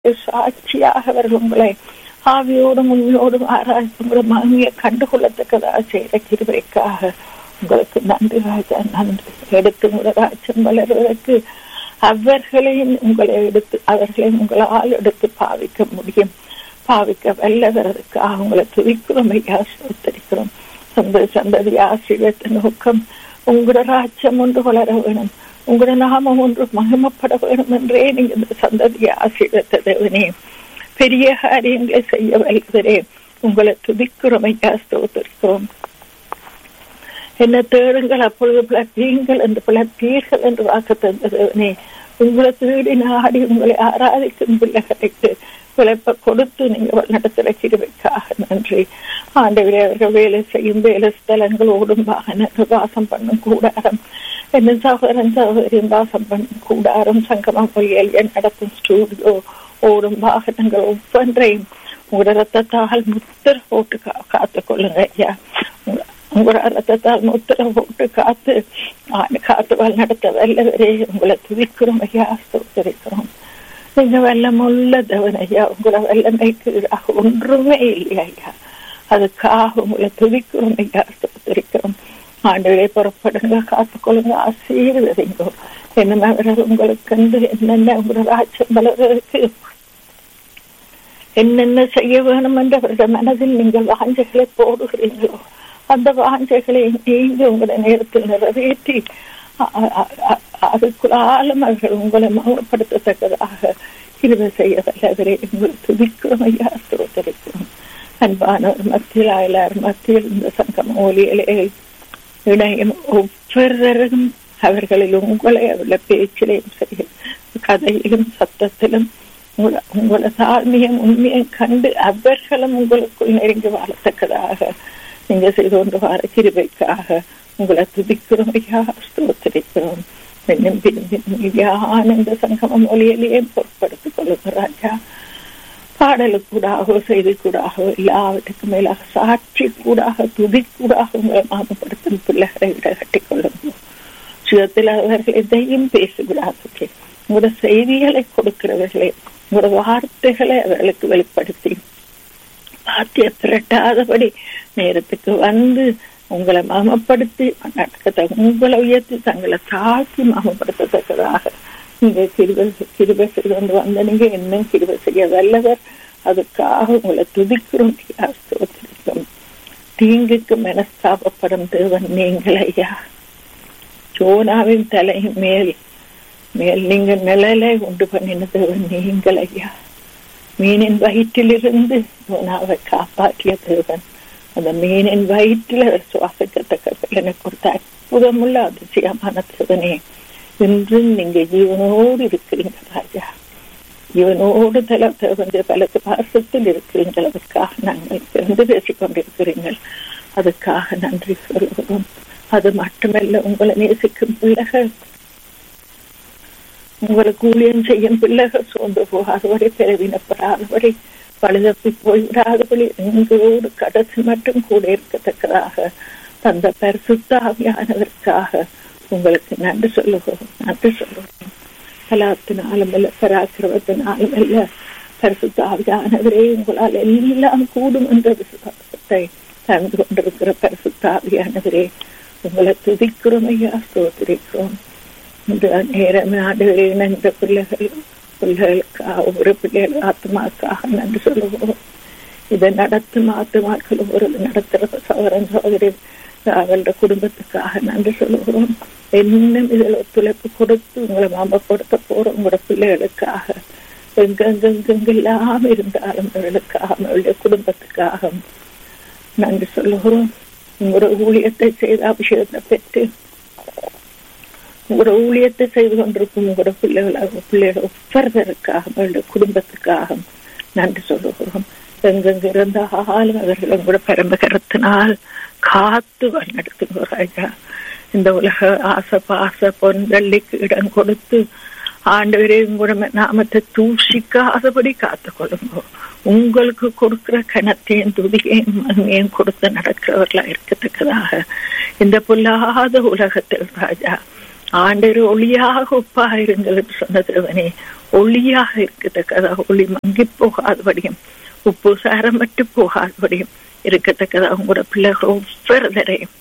சாட்சியாக அவர்கள் உங்களை ஆவியோடும் உண்மையோடும் ஆராய்ச்சி உங்களை மகிமையை கண்டுகொள்ளத்தக்கதாக செய்த கிருபைக்காக உங்களுக்கு நன்றி ராஜா நன்றி எடுத்து உங்களோட ராஜ்யம் வளர்வதற்கு அவர்களையும் உங்களை எடுத்து அவர்களையும் உங்களால் எடுத்து பாவிக்க முடியும் பாவிக்க வல்லவர்களுக்காக உங்களை துதிக்கிறோம் ஐயா சோத்தரிக்கிறோம் சந்த சந்ததி ஆசீர்வத்த நோக்கம் உங்களோட ராஜ்யம் ஒன்று வளர வேணும் உங்களோட நாமம் ஒன்று மகிமப்பட வேணும் என்றே நீங்க இந்த சந்ததியை ஆசீர்வத்த தேவனே பெரிய காரியங்களை செய்ய வல்லவரே உங்களை துதிக்கிறோம் ஐயா ஸ்தோத்தரிக்கிறோம் என்ன தேடுங்கள் அப்பொழுது பிளப்பீங்கள் என்று பிளப்பீர்கள் என்று வாக்கு தந்ததவனே உங்களை தேடி நாடி உங்களை ஆராதிக்கும் பிள்ளைகளுக்கு பிழைப்ப கொடுத்து நீங்க நடத்துகிற கிருவைக்காக நன்றி ஆண்டவரே அவர்கள் வேலை செய்யும் வேலை ஸ்தலங்கள் ஓடும் வாகனங்கள் வாசம் பண்ணும் கூடாரம் என்ன சகோதரன் சகோதரியும் வாசம் பண்ணும் கூடாரம் சங்கமம் பொய்யல் நடத்தும் ஸ்டூடியோ ஓடும் வாகனங்கள் ஒவ்வொன்றையும் உங்களோட ரத்தத்தால் முத்திர போட்டு காத்து கொள்ளுங்க ஐயா உங்களோட ரத்தத்தால் முத்திர போட்டு காத்து காத்து வல் நடத்த வல்லவரே உங்களை துதிக்கிறோம் ஐயா ஸ்தோத்தரிக்கிறோம் நீங்க வெள்ளமுள்ள தவன் ஐயா உங்களோட வெள்ளமைக்கு ஒன்றுமே இல்லை ஐயா அதுக்காக உங்களை துதிக்கிறோம் ஐயா ஸ்தோத்தரிக்கிறோம் ஆண்டவரே புறப்படுங்க காத்துக்கொள்ளுங்க ஆசீர்வதிங்கோ என்ன உங்களுக்கு என்னென்ன உங்களோட ராஜ்யம் வளர்வதற்கு என்னென்ன செய்ய வேணும் என்று அவருடைய மனதில் நீங்கள் வாஞ்சைகளை போடுகிறீங்களோ அந்த வாஞ்சைகளை நீங்க உங்களோட நேரத்தில் நிறைவேற்றி அதுக்குள்ளாலும் அவர்கள் உங்களை மௌனப்படுத்தத்தக்கதாக கிருப செய்ய வல்லவரே உங்களை துதிக்கிறோம் ஐயா ஸ்தோத்தரிக்கிறோம் அன்பானவர் மத்தியில் அயலார் மத்தியில் இந்த சங்கம் ஒலியிலே இணையும் ஒவ்வொருவரும் அவர்களில் உங்களை அவருடைய பேச்சிலையும் சரி கதையிலும் சத்தத்திலும் உங்களை தாழ்மையும் உண்மையும் கண்டு அவர்களும் உங்களுக்குள் நெருங்கி வாழத்தக்கதாக நீங்க செய்து கொண்டு வர கிருபைக்காக உங்களை துதிக்கிறோம் ஐயா ஸ்தோத்திரிக்கிறோம் பெண்ணும் பிரிந்தின் இந்த சங்கமம் மொழியிலேயே பொருட்படுத்திக் கொள்ளுங்க ராஜா பாடலுக்கூடாக செய்தி கூடாக எல்லாவற்றுக்கும் மேலாக சாட்சி கூடாக துதி கூடாக உங்களை மாமப்படுத்தும் பிள்ளைகளை விட கட்டிக்கொள்ளுங்க சுயத்தில் அவர்கள் எதையும் பேசக்கூடாது உங்களோட செய்திகளை கொடுக்கிறவர்களே உங்களோட வார்த்தைகளை அவர்களுக்கு வெளிப்படுத்தி வார்த்தையை திரட்டாதபடி நேரத்துக்கு வந்து உங்களை மமப்படுத்தி நடக்கத்தை உங்களை உயர்த்தி தங்களை தாழ்த்தி மமப்படுத்தத்தக்கதாக நீங்க கிருப கிருப செய்து கொண்டு வந்த நீங்க இன்னும் கிருப செய்ய வல்லவர் அதுக்காக உங்களை துதிக்கிறோம் ஸ்தோத்திரிக்கும் தீங்குக்கு மனஸ்தாபப்படும் தேவன் நீங்கள் ஐயா சோனாவின் தலை மேல் மேல் நீங்க நிழலை உண்டு பண்ணின தேவன் நீங்கள் ஐயா மீனின் வயிற்றிலிருந்து சோனாவை காப்பாற்றிய தேவன் அந்த மீனின் வயிற்றில் அவர் சுவாசிக்கத்தக்க பலனை கொடுத்த அற்புதமுள்ள அதிசயமான தேவனே இன்றும் நீங்க ஜீவனோடு இருக்கிறீங்க ராஜா ஜீவனோடு தல வந்து பலத்து பாசத்தில் இருக்கிறீங்கள் அதுக்காக நாங்கள் பிறந்து பேசிக் கொண்டிருக்கிறீர்கள் அதுக்காக நன்றி சொல்லுவோம் அது மட்டுமல்ல உங்களை நேசிக்கும் பிள்ளைகள் உங்களுக்கு ஊழியம் செய்யும் பிள்ளைகள் சோர்ந்து போகாதவரை பிறவினப்படாதவரை பழுதப்பி போய்விடாதபடி எங்களோடு கடைசி மட்டும் கூட இருக்கத்தக்கதாக தந்த பரிசுத்தாவியானதற்காக உங்களுக்கு நன்றி சொல்லுவோம் நன்றி சொல்லுவோம் கலாத்தினாலும் இல்ல பராக்கிரமத்தினாலும் இல்ல பரிசுத்தாவியானவரே உங்களால் எல்லாம் கூடும் என்ற விசுவாசத்தை தந்து கொண்டிருக்கிற பரிசுத்தாவியானவரே உங்களை துதிக்கிறோம் ஐயா ஸ்தோத்திரிக்கிறோம் இந்த நேரம் நாடுகளில் இணைந்த பிள்ளைகள் பிள்ளைகளுக்காக ஒவ்வொரு பிள்ளைகள் ஆத்மாக்காக நன்றி சொல்லுவோம் இதை நடத்தும் ஆத்மாக்கள் ஒரு நடத்துற சகோதரன் சகோதரி அவங்களோட குடும்பத்துக்காக நன்றி சொல்லுகிறோம் இன்னும் இதில் ஒத்துழைப்பு கொடுத்து உங்களை மாம்பப்படுத்த போற உங்களோட பிள்ளைகளுக்காக எங்கெங்கெங்கெல்லாம் இருந்தாலும் அவர்களுக்காக அவர்களுடைய குடும்பத்துக்காக நன்றி சொல்லுகிறோம் உங்களோட ஊழியத்தை செய்த அபிஷேகத்தை பெற்று உங்களோட ஊழியத்தை செய்து கொண்டிருக்கும் உங்களோட பிள்ளைகளாக பிள்ளைகள் ஒவ்வொருவருக்காக அவர்களுடைய குடும்பத்துக்காக நன்றி சொல்லுகிறோம் எங்கெங்க இருந்தாலும் அவர்கள் உங்களோட பரம்பகரத்தினால் காத்து வழிநடத்துங்க ராஜா இந்த உலக ஆசை பாச பொன் வெள்ளிக்கு இடம் கொடுத்து ஆண்டவரே உங்களோட நாமத்தை தூஷிக்காதபடி காத்து கொள்ளுங்க உங்களுக்கு கொடுக்கிற கணத்தையும் துதியையும் மகிமையும் கொடுத்து நடக்கிறவர்களா இருக்கத்தக்கதாக இந்த பொல்லாத உலகத்தில் ராஜா ஆண்டவர் ஒளியாக ஒப்பாயிருங்கள் என்று சொன்ன தேவனே ஒளியாக இருக்கத்தக்கதாக ஒளி மங்கி போகாதபடியும் உப்பு சாரமற்று போகாதபடியும் இருக்கத்தக்கதாக உங்களோட பிள்ளைகள் ஒவ்வொருத்தரையும்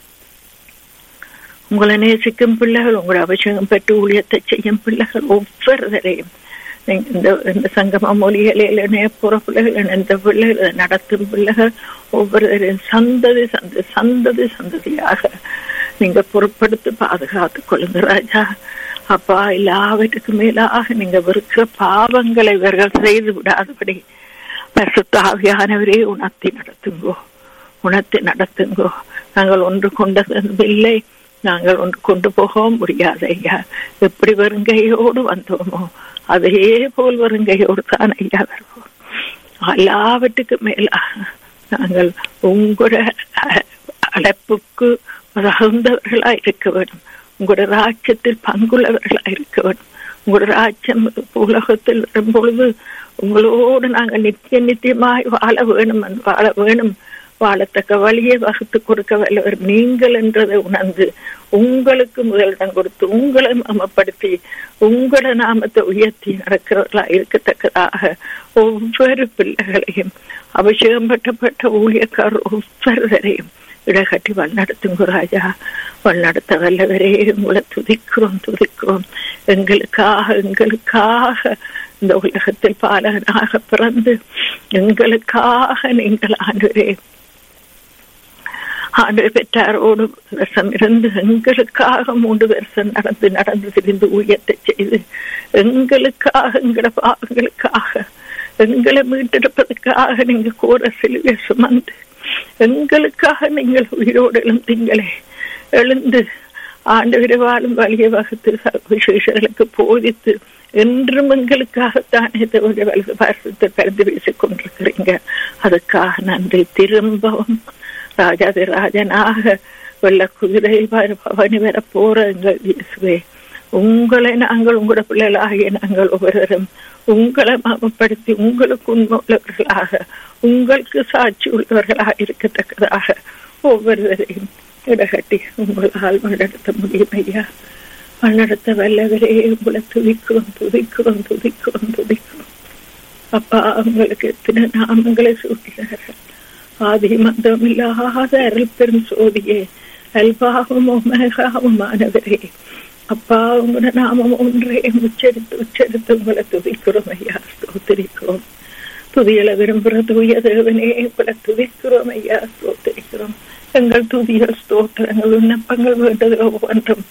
உங்களை நேசிக்கும் பிள்ளைகள் உங்களோட அபிஷேகம் பெற்று ஊழியத்தை செய்யும் பிள்ளைகள் ஒவ்வொருத்தரையும் இந்த இந்த சங்கம மொழிகளில் இணையப்புற பிள்ளைகள் இணைந்த பிள்ளைகள் நடத்தும் பிள்ளைகள் ஒவ்வொருவரையும் சந்ததி சந்ததி சந்ததி சந்ததியாக நீங்க பொருட்படுத்தி பாதுகாத்துக் கொள்ளுங்க ராஜா அப்பா எல்லாவற்றுக்கும் மேலாக நீங்க வெறுக்கிற பாவங்களை இவர்கள் செய்து விடாதபடி பரிசுத்தாவியானவரே உணர்த்தி நடத்துங்கோ உணர்த்தி நடத்துங்கோ நாங்கள் ஒன்று கொண்டதில்லை நாங்கள் ஒன்று கொண்டு போகவும் முடியாது ஐயா எப்படி வருங்கையோடு வந்தோமோ அதே போல் வருங்கையோடு தான் ஐயா வருவோம் எல்லாவற்றுக்கும் மேலாக நாங்கள் உங்களோட அழைப்புக்கு தகுந்தவர்களா இருக்க வேண்டும் உங்களோட ராஜ்யத்தில் பங்குள்ளவர்களா இருக்க வேண்டும் உங்களோட ராஜ்யம் உலகத்தில் வரும் பொழுது உங்களோடு நாங்கள் நித்திய நித்தியமாய் வாழ வேணும் வாழ வேணும் வாழத்தக்க வழியை வகுத்து கொடுக்க வல்லவர் நீங்கள் என்றதை உணர்ந்து உங்களுக்கு முதலிடம் கொடுத்து உங்களை மமப்படுத்தி உங்களோட நாமத்தை உயர்த்தி நடக்கிறவர்களா இருக்கத்தக்கதாக ஒவ்வொரு பிள்ளைகளையும் அபிஷேகம் பட்டப்பட்ட ஊழியக்கார் ஒவ்வொருவரையும் இடகட்டி வழிநடத்துங்க ராஜா வழிநடத்த வல்லவரே உங்களை துதிக்கிறோம் துதிக்கிறோம் எங்களுக்காக எங்களுக்காக இந்த உலகத்தில் பாலகனாக பிறந்து எங்களுக்காக நீங்கள் ஆண்டுரே ஆண்டு பெற்றாரோடு வருஷம் இருந்து எங்களுக்காக மூன்று வருஷம் நடந்து நடந்து திரிந்து ஊழியத்தை செய்து எங்களுக்காக எங்கள பாவங்களுக்காக எங்களை மீட்டெடுப்பதற்காக நீங்க கூட சிலுவை சுமந்து எங்களுக்காக நீங்கள் உயிரோடு எழுந்தீங்களே எழுந்து ஆண்டு வாழும் வழியை வகுத்து விசேஷர்களுக்கு போதித்து என்றும் எங்களுக்காகத்தானே தவிர வலது பாரதத்தை பரிந்து வீசிக் கொண்டிருக்கிறீங்க அதுக்காக நன்றி திரும்பவும் ராஜாதி ராஜனாக வெள்ள குதிரை பவனி வர போற எங்கள் இயேசுவே உங்களை நாங்கள் உங்களோட பிள்ளைகளாகிய நாங்கள் ஒவ்வொருவரும் உங்களை மமப்படுத்தி உங்களுக்கு உண்மை உள்ளவர்களாக உங்களுக்கு சாட்சி உள்ளவர்களாக இருக்கத்தக்கதாக ஒவ்வொருவரையும் இடகட்டி உங்களால் வழிநடத்த முடியும் ஐயா வழிநடத்த வல்லவரே உங்களை துதிக்கிறோம் துதிக்கிறோம் துதிக்கிறோம் துதிக்கிறோம் அப்பா உங்களுக்கு எத்தனை நாமங்களை சூட்டினார்கள் ஆதி மந்தம் இல்லாத அருள் பெரும் சோதியே அல்பாவும் ஒமேகாவுமானவரே அப்பா உங்களோட நாமம் ஒன்றே உச்சரித்து உச்சரித்து உங்களை துதிக்கிறோம் ஐயா ஸ்தோத்திரிக்கிறோம் துதியல விரும்புகிற தூய தேவனே உங்களை துதிக்கிறோம் ஐயா ஸ்தோத்திரிக்கிறோம் எங்கள் துதிய ஸ்தோத்திரங்கள் விண்ணப்பங்கள் வேண்டதில் ஒவ்வொன்றும்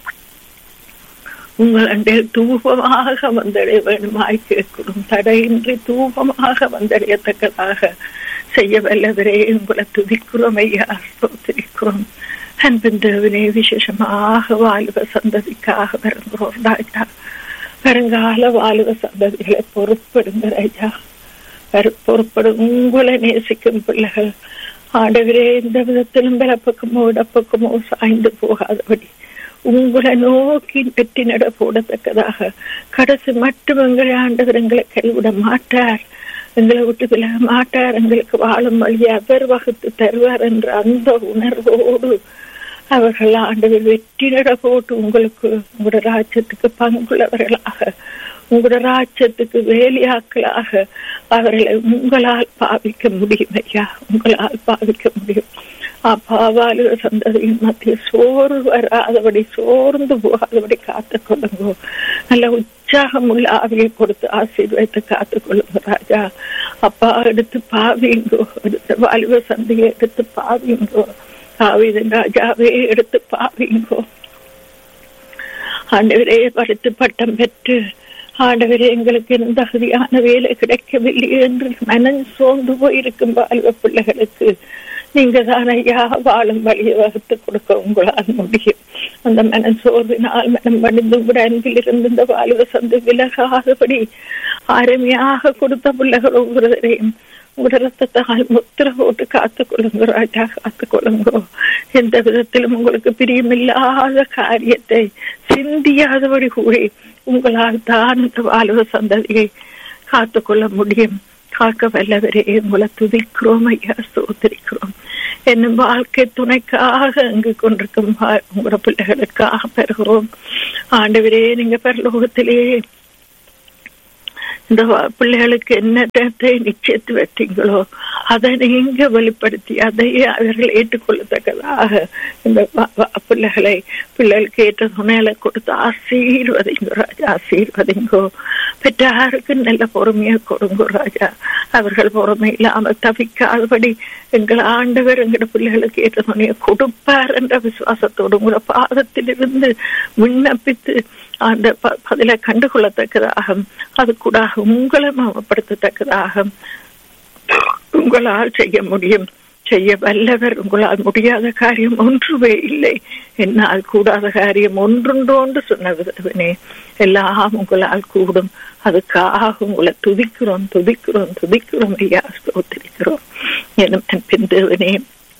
உங்கள் அண்டையில் தூபமாக வந்தடைய வேண்டுமாய் கேட்கிறோம் தடையின்றி தூபமாக வந்தடையத்தக்கதாக செய்ய வல்லவரே உங்களை துதிக்கிறோம் ஐயா ஸ்தோத்திரிக்கிறோம் அன்பின் தேவனே விசேஷமாக வாலிப சந்ததிக்காக வருகிறோம் ராஜா வருங்கால வாலிப சந்ததிகளை பொறுப்படுங்க ராஜா பொறுப்படும் உங்களை நேசிக்கும் பிள்ளைகள் ஆண்டவரே எந்த விதத்திலும் பிறப்பக்கமோ இடப்பக்கமோ சாய்ந்து போகாதபடி உங்களை நோக்கி வெற்றி நட போடத்தக்கதாக கடைசி மட்டும் எங்களை ஆண்டவர் எங்களை கைவிட மாட்டார் எங்களை விட்டு விலக மாட்டார் எங்களுக்கு வாழும் வழி அவர் வகுத்து தருவார் என்ற அந்த உணர்வோடு அவர்கள் ஆண்டவர் வெற்றி நட போட்டு உங்களுக்கு உங்களோட ராஜ்யத்துக்கு பங்குள்ளவர்களாக உங்களோட ராஜ்யத்துக்கு வேலையாக்களாக அவர்களை உங்களால் பாவிக்க முடியும் ஐயா உங்களால் பாவிக்க முடியும் அப்பாவாலுக சந்ததியின் மத்திய சோறு வராதபடி சோர்ந்து போகாதபடி காத்துக் கொள்ளுங்கோ நல்ல உற்சாகம் உள்ள ஆவியை கொடுத்து ஆசீர்வதித்து காத்துக் கொள்ளுங்க ராஜா அப்பா எடுத்து பாவிங்கோ எடுத்து வாலிப சந்தையை எடுத்து பாவிங்கோ ஆவிதன் ராஜாவே எடுத்து பாவிங்கோ ஆண்டவரே படித்து பட்டம் பெற்று ஆண்டவரே எங்களுக்கு எந்த தகுதியான வேலை கிடைக்கவில்லை என்று மனம் சோர்ந்து போயிருக்கும் வாழ்வ பிள்ளைகளுக்கு நீங்க தான் ஐயா வாழும் வழியை வகுத்து கொடுக்க உங்களால் முடியும் அந்த மனம் சோர்வினால் மனம் பணிந்து கூட அன்பில் இருந்து இந்த வாழ்வ சந்து விலகாதபடி அருமையாக கொடுத்த பிள்ளைகள் ஒவ்வொருவரையும் உங்களோட ரத்தத்தால் முத்திர போட்டு காத்துக் கொள்ளுங்க ராஜா காத்துக் கொள்ளுங்கோ எந்த விதத்திலும் உங்களுக்கு பிரியமில்லாத காரியத்தை சிந்தியாதபடி கூறி உங்களால் தான் இந்த வாழ்வ சந்ததியை காத்துக்கொள்ள முடியும் காக்க வல்லவரே உங்களை துதிக்கிறோம் ஐயா சோதரிக்கிறோம் என்னும் வாழ்க்கை துணைக்காக அங்கு கொண்டிருக்கும் உங்களோட பிள்ளைகளுக்காக பெறுகிறோம் ஆண்டவரே நீங்க பெருலோகத்திலே இந்த பிள்ளைகளுக்கு என்னத்தை நிச்சயத்து வைத்தீங்களோ அதை நீங்க வெளிப்படுத்தி அதையே அவர்கள் ஏற்றுக்கொள்ளத்தக்கதாக இந்த பிள்ளைகளை பிள்ளைகளுக்கு ஏற்ற துணைகளை கொடுத்து ஆசீர்வதிங்கோ ராஜா ஆசீர்வதிங்கோ பெற்றாருக்கு நல்ல பொறுமையை கொடுங்கோ ராஜா அவர்கள் பொறுமை இல்லாமல் தவிக்காதபடி எங்கள் ஆண்டவர் எங்களோட பிள்ளைகளுக்கு ஏற்ற துணையை கொடுப்பார் என்ற விசுவாசத்தோடு உங்களோட பாதத்திலிருந்து விண்ணப்பித்து அந்த பதிலை கண்டுகொள்ளத்தக்கதாக அது கூட உங்களை மாமப்படுத்தத்தக்கதாக உங்களால் செய்ய முடியும் செய்ய வல்லவர் உங்களால் முடியாத காரியம் ஒன்றுமே இல்லை என்னால் கூடாத காரியம் ஒன்றுண்டோன்று சொன்னவனே எல்லாம் உங்களால் கூடும் அதுக்காக உங்களை துதிக்கிறோம் துதிக்கிறோம் துதிக்கிறோம் ஐயா ஸ்தோத்திரிக்கிறோம் எனும் அன்பின் தேவனே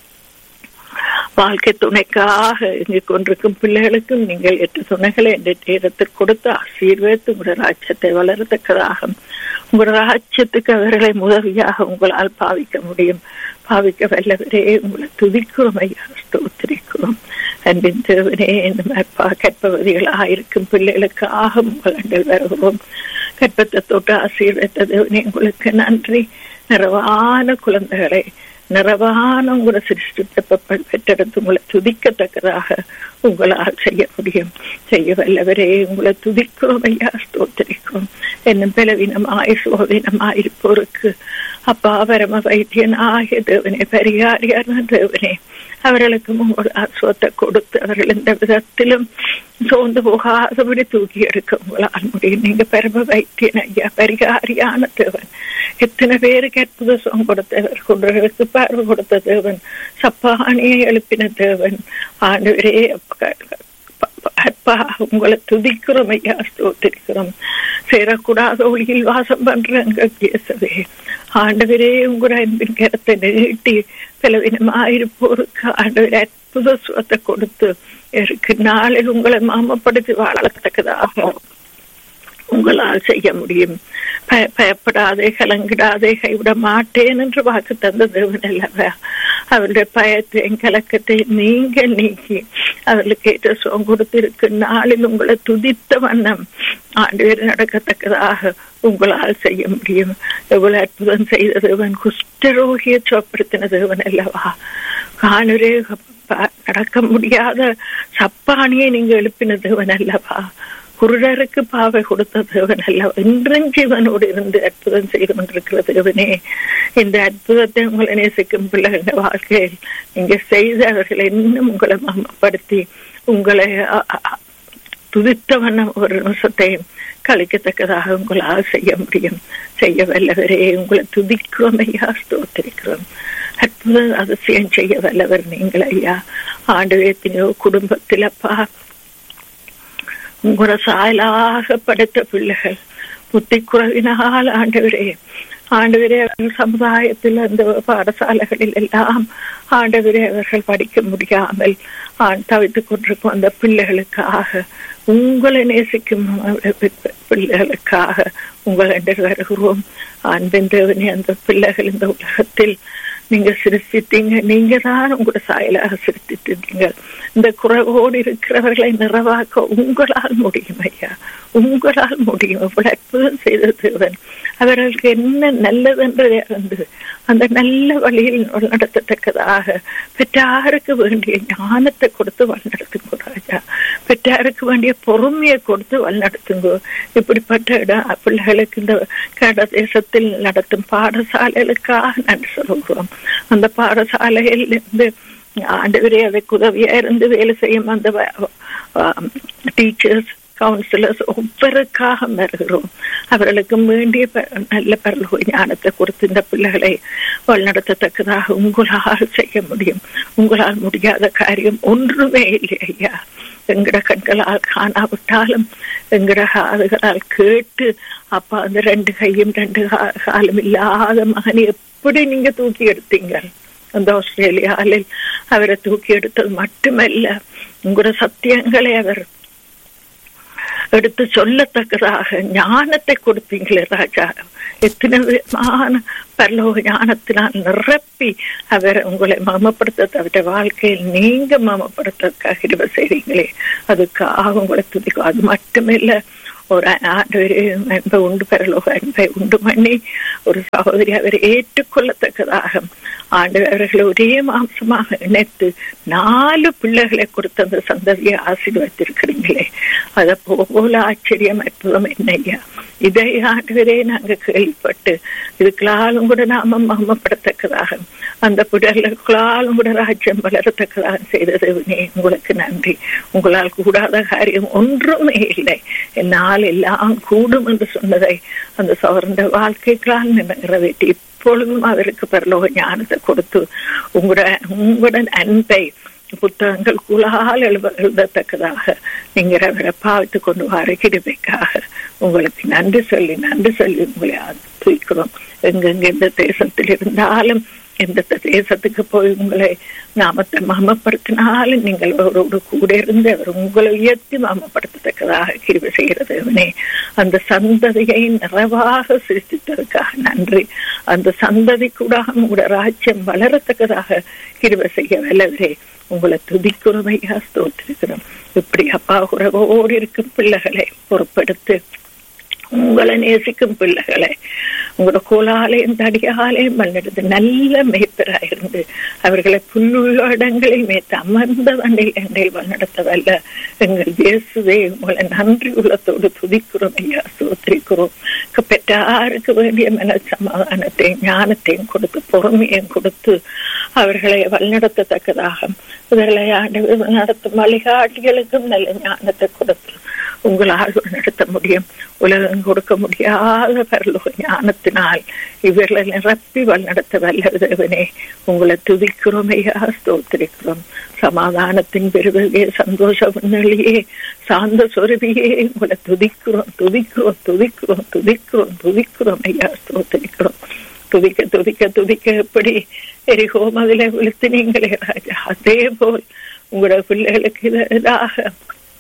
வாழ்க்கை துணைக்காக இங்கு கொண்டிருக்கும் பிள்ளைகளுக்கும் நீங்கள் எட்டு துணைகளை என்ற நேரத்தில் கொடுத்து ஆசீர்வதித்து உங்களோட ராஜ்யத்தை வளரத்தக்கதாக உங்களோட ராஜ்யத்துக்கு அவர்களை உதவியாக உங்களால் பாவிக்க முடியும் பாவிக்க வல்லவரே உங்களை துதிக்கிறோம் ஐயா ஸ்தோத்திரிக்கிறோம் அன்பின் தேவனே இந்த மாதிரி கற்பவதிகளாக இருக்கும் பிள்ளைகளுக்காக உங்கள் வருகிறோம் கற்பத்தை தொட்டு ஆசீர்வத்த தேவனே உங்களுக்கு நன்றி நிறைவான குழந்தைகளை நிறைவான உங்களை சிருஷ்டித்த பெற்றெடுத்து உங்களை துதிக்கத்தக்கதாக உங்களால் செய்ய முடியும் செய்ய வல்லவரே உங்களை துதிக்கிறோம் ஐயா ஸ்தோத்திரிக்கிறோம் என்னும் பலவீனமாய் சோதீனமாய் இருப்போருக்கு அப்பா பரம வைத்தியன் ஆகிய தேவனே பரிகாரியான தேவனே அவர்களுக்கு உங்கள் ஆசுவத்தை கொடுத்து அவர்கள் எந்த விதத்திலும் சோர்ந்து போகாதபடி தூக்கி எடுக்க உங்களால் முடியும் நீங்க பரம வைத்தியன் ஐயா பரிகாரியான தேவன் எத்தனை பேருக்கு அற்புத சோம் கொடுத்தவர் கொண்டவர்களுக்கு பார்வை கொடுத்த தேவன் சப்பானியை எழுப்பின தேவன் ஆண்டவரே அப்பா உங்களை துதிக்கிறோம் ஐயா ஸ்தோத்திரிக்கிறோம் சேரக்கூடாத ஒளியில் வாசம் பண்றங்க கேசவே ஆண்டவரே உங்களோட அன்பின் கரத்தை நீட்டி பலவீனமாயிருப்போருக்கு ஆண்டவர் அற்புத சுவத்தை கொடுத்து இருக்கு நாளில் உங்களை மாமப்படுத்தி வாழத்தக்கதாக உங்களால் செய்ய முடியும் பயப்படாதே கலங்கிடாதே கைவிட மாட்டேன் என்று வாக்கு தந்த தேவன் அல்லவா அவருடைய பயத்தையும் கலக்கத்தை நீங்க நீக்கி அவர்களுக்கு ஏற்ற சுகம் கொடுத்திருக்கு நாளில் உங்களை துதித்த வண்ணம் ஆண்டு பேர் நடக்கத்தக்கதாக உங்களால் செய்ய முடியும் எவ்வளவு அற்புதம் செய்த தேவன் குஷ்டரோகிய சொப்படுத்தின தேவன் அல்லவா காணுரே நடக்க முடியாத சப்பானியை நீங்க எழுப்பின தேவன் அல்லவா குருடருக்கு பாவை கொடுத்த தேவன் அல்ல இன்றும் ஜீவனோடு இருந்து அற்புதம் செய்து கொண்டிருக்கிற தேவனே இந்த அற்புதத்தை உங்களை நேசிக்கும் பிள்ளைகள் வாழ்க்கையில் நீங்க செய்த அவர்களை இன்னும் உங்களை மமப்படுத்தி உங்களை துதித்த வண்ணம் ஒரு நிமிஷத்தையும் கழிக்கத்தக்கதாக உங்களால் செய்ய முடியும் செய்ய வல்லவரே உங்களை துதிக்கிறோம் ஐயா ஸ்தோத்திரிக்கிறோம் அற்புத அதிசயம் செய்ய வல்லவர் நீங்கள் ஐயா ஆண்டு எத்தனையோ குடும்பத்தில் அப்பா உங்களோட சாயலாக படைத்த பிள்ளைகள் புத்தி குறைவினால் ஆண்டவரே ஆண்டவரே அவர்கள் சமுதாயத்தில் அந்த பாடசாலைகளில் எல்லாம் ஆண்டவரே அவர்கள் படிக்க முடியாமல் தவித்துக் கொண்டிருக்கும் அந்த பிள்ளைகளுக்காக உங்களை நேசிக்கும் பிள்ளைகளுக்காக உங்கள் என்று வருகிறோம் அன்பின் தேவனே அந்த பிள்ளைகள் இந்த உலகத்தில் நீங்க சிரிச்சிட்டீங்க நீங்க தான் உங்களோட சாயலாக சிரிச்சிட்டீங்க இந்த குறைவோடு இருக்கிறவர்களை நிறைவாக்க உங்களால் முடியும் ஐயா உங்களால் முடியும் இவ்வளவு அற்புதம் செய்த தேவன் அவர்களுக்கு என்ன நல்லது என்று இருந்து அந்த நல்ல வழியில் நடத்தத்தக்கதாக பெற்றாருக்கு வேண்டிய ஞானத்தை கொடுத்து வழிநடத்துங்க ராஜா பெற்றாருக்கு வேண்டிய பொறுமையை கொடுத்து வழிநடத்துங்க இப்படிப்பட்ட இடம் பிள்ளைகளுக்கு இந்த கட தேசத்தில் நடத்தும் பாடசாலைகளுக்காக நன்றி சொல்கிறோம் அந்த பாடசாலையில் இருந்து ஆண்டவரே அதுக்கு உதவியா இருந்து வேலை செய்யும் அந்த டீச்சர்ஸ் கவுன்சிலர்ஸ் ஒவ்வொருக்காக வருகிறோம் அவர்களுக்கு வேண்டிய நல்ல பரலோக ஞானத்தை கொடுத்து இந்த பிள்ளைகளை வழிநடத்தத்தக்கதாக உங்களால் செய்ய முடியும் உங்களால் முடியாத காரியம் ஒன்றுமே இல்லை ஐயா எங்கட கண்களால் காணாவிட்டாலும் எங்கட காதுகளால் கேட்டு அப்பா அந்த ரெண்டு கையும் ரெண்டு காலம் இல்லாத மகனை எப்படி நீங்க தூக்கி எடுத்தீங்க அந்த ஆஸ்திரேலியாவில் அவரை தூக்கி எடுத்தது மட்டுமல்ல உங்களோட சத்தியங்களை அவர் எடுத்து சொல்லத்தக்கதாக ஞானத்தை கொடுப்பீங்களே ராஜா எத்தனை விதமான பரலோக ஞானத்தினால் நிரப்பி அவர் உங்களை மமப்படுத்த அவருடைய வாழ்க்கையில் நீங்க மமப்படுத்துறதுக்காக இருவ செய்றீங்களே அதுக்காக உங்களை துதிக்கும் அது மட்டுமில்ல ஒரு ஆண்டவரே அன்பை உண்டு பரலோக அன்பை உண்டு பண்ணி ஒரு சகோதரி அவரை ஏற்றுக்கொள்ளத்தக்கதாக ஆண்டவர் அவர்களை ஒரே மாம்சமாக இணைத்து நாலு பிள்ளைகளை கொடுத்த அந்த சந்ததியை ஆசீர்வதித்திருக்கிறீங்களே அதை போல ஆச்சரியம் அற்புதம் என்னையா இதை ஆண்டவரே நாங்க கேள்விப்பட்டு இதுக்களாலும் கூட நாம மகமப்படத்தக்கதாக அந்த புடல்களாலும் கூட ராஜ்யம் வளரத்தக்கதாக செய்தது உங்களுக்கு நன்றி உங்களால் கூடாத காரியம் ஒன்றுமே இல்லை என்னால் எல்லாம் கூடும் என்று சொன்னதை அந்த சவர்ந்த வாழ்க்கைகளால் நிறைவேற்றி இப்பொழுதும் அவருக்கு பரலோக ஞானத்தை கொடுத்து உங்களோட உங்களுடன் அன்பை புத்தகங்கள் குலால் எழுத எழுதத்தக்கதாக நீங்கள் அவரை பாவித்து கொண்டு வர கிருபைக்காக உங்களுக்கு நன்றி சொல்லி நன்றி சொல்லி உங்களை தூக்கிறோம் எங்கெங்க எந்த தேசத்தில் இருந்தாலும் எந்த தேசத்துக்கு போய் உங்களை நாமத்தை மமப்படுத்தினாலும் நீங்கள் அவரோடு கூட இருந்து அவர் உங்களை உயர்த்தி மமப்படுத்தத்தக்கதாக கிருபை செய்கிறது அவனே அந்த சந்ததியை நிறைவாக சிருஷ்டித்ததுக்காக நன்றி அந்த சந்ததி கூட உங்களோட ராஜ்யம் வளரத்தக்கதாக கிருபை செய்ய வல்லவரே உங்களை துதிக்கிறோம் ஐயா ஸ்தோத்திருக்கிறோம் இப்படி அப்பா உறவோடு இருக்கும் பிள்ளைகளை பொறுப்படுத்து உங்களை நேசிக்கும் பிள்ளைகளை உங்களோட கோலாலயம் தடியாலயம் வல்லெடுத்து நல்ல மேய்ப்பராயிருந்து அவர்களை புல்லுள்ள இடங்களில் மேய்த்து அமர்ந்த வண்டில் எண்டையில் வல்லெடுத்த வல்ல எங்கள் இயேசுவே உங்களை நன்றி உள்ளத்தோடு துதிக்கிறோம் ஐயா சோத்திரிக்கிறோம் பெற்றாருக்கு வேண்டிய மன சமாதானத்தையும் ஞானத்தையும் கொடுத்து பொறுமையும் கொடுத்து அவர்களை வழிநடத்தத்தக்கதாக இவர்களை ஆண்டு நடத்தும் வழிகாட்டிகளுக்கும் நல்ல ஞானத்தை கொடுத்து உங்களால் நடத்த முடியும் உலகம் கொடுக்க முடியாத பரலோக ஞானத்தினால் இவர்களை நிரப்பி வழிநடத்த வல்லதேவனே உங்களை துதிக்கிறோம் ஐயா ஸ்தோத்திரிக்கிறோம் சமாதானத்தின் பெருவகையே சந்தோஷ முன்னணியே சாந்த சொருவியே உங்களை துதிக்கிறோம் துதிக்கிறோம் துதிக்கிறோம் துதிக்கிறோம் துதிக்கிறோம் ஐயா ஸ்தோத்திரிக்கிறோம் துதிக்க துதிக்க துதிக்க எப்படி எரிகோ மதில விழுத்து நீங்களே ராஜா அதே போல் உங்களோட பிள்ளைகளுக்கு இதாக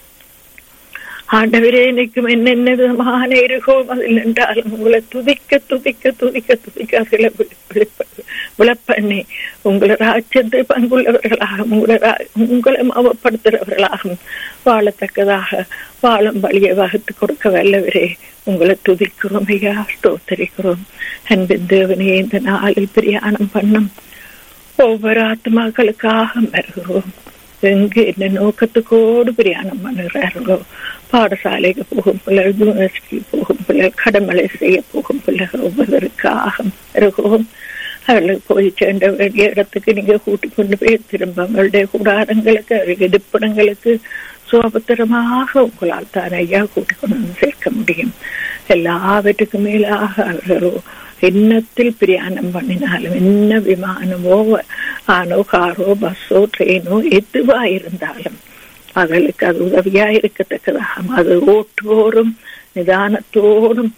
ஆண்டவரே நிற்கும் என்னென்ன விதமான இருக்கோம் அதில் என்றாலும் உங்களை துதிக்க துதிக்க துதிக்க துதிக்க அதில் விளப்பண்ணி உங்களை ராஜ்யத்தை பங்குள்ளவர்களாக உங்களை உங்களை மவப்படுத்துகிறவர்களாக வாழத்தக்கதாக வாழும் வழியை வகுத்து கொடுக்க வல்லவரே உங்களை துதிக்கிறோம் ஐயா ஸ்தோத்தரிக்கிறோம் அன்பின் தேவனே இந்த நாளில் பிரயாணம் பண்ணும் ஒவ்வொரு ஆத்மாக்களுக்காக மருகிறோம் எங்கு என்ன நோக்கத்துக்கோடு பிரயாணம் பண்ணுகிறார்களோ பாடசாலைக்கு போகும் பிள்ளைகள் யூனிவர்சிட்டி போகும் பிள்ளைகள் கடமலை செய்ய போகும் பிள்ளைகள் ஒவ்வொருவருக்காக வருகிறோம் அவர்களுக்கு போய் சேர்ந்த வேண்டிய இடத்துக்கு நீங்க கூட்டி கொண்டு போய் திரும்ப அவங்களுடைய கூடாரங்களுக்கு இருப்பிடங்களுக்கு சுபத்திரமாக உங்களால் தான் ஐயா கூட்டி கொண்டு வந்து சேர்க்க முடியும் எல்லாவற்றுக்கும் மேலாக அவர்களோ எண்ணத்தில் பிரயாணம் பண்ணினாலும் என்ன விமானமோ ஆனோ காரோ பஸ்ஸோ ட்ரெயினோ எதுவா இருந்தாலும் அவர்களுக்கு அது உதவியா இருக்கத்தக்கதாக அது ஓட்டுவோரும் நிதானத்தோடும்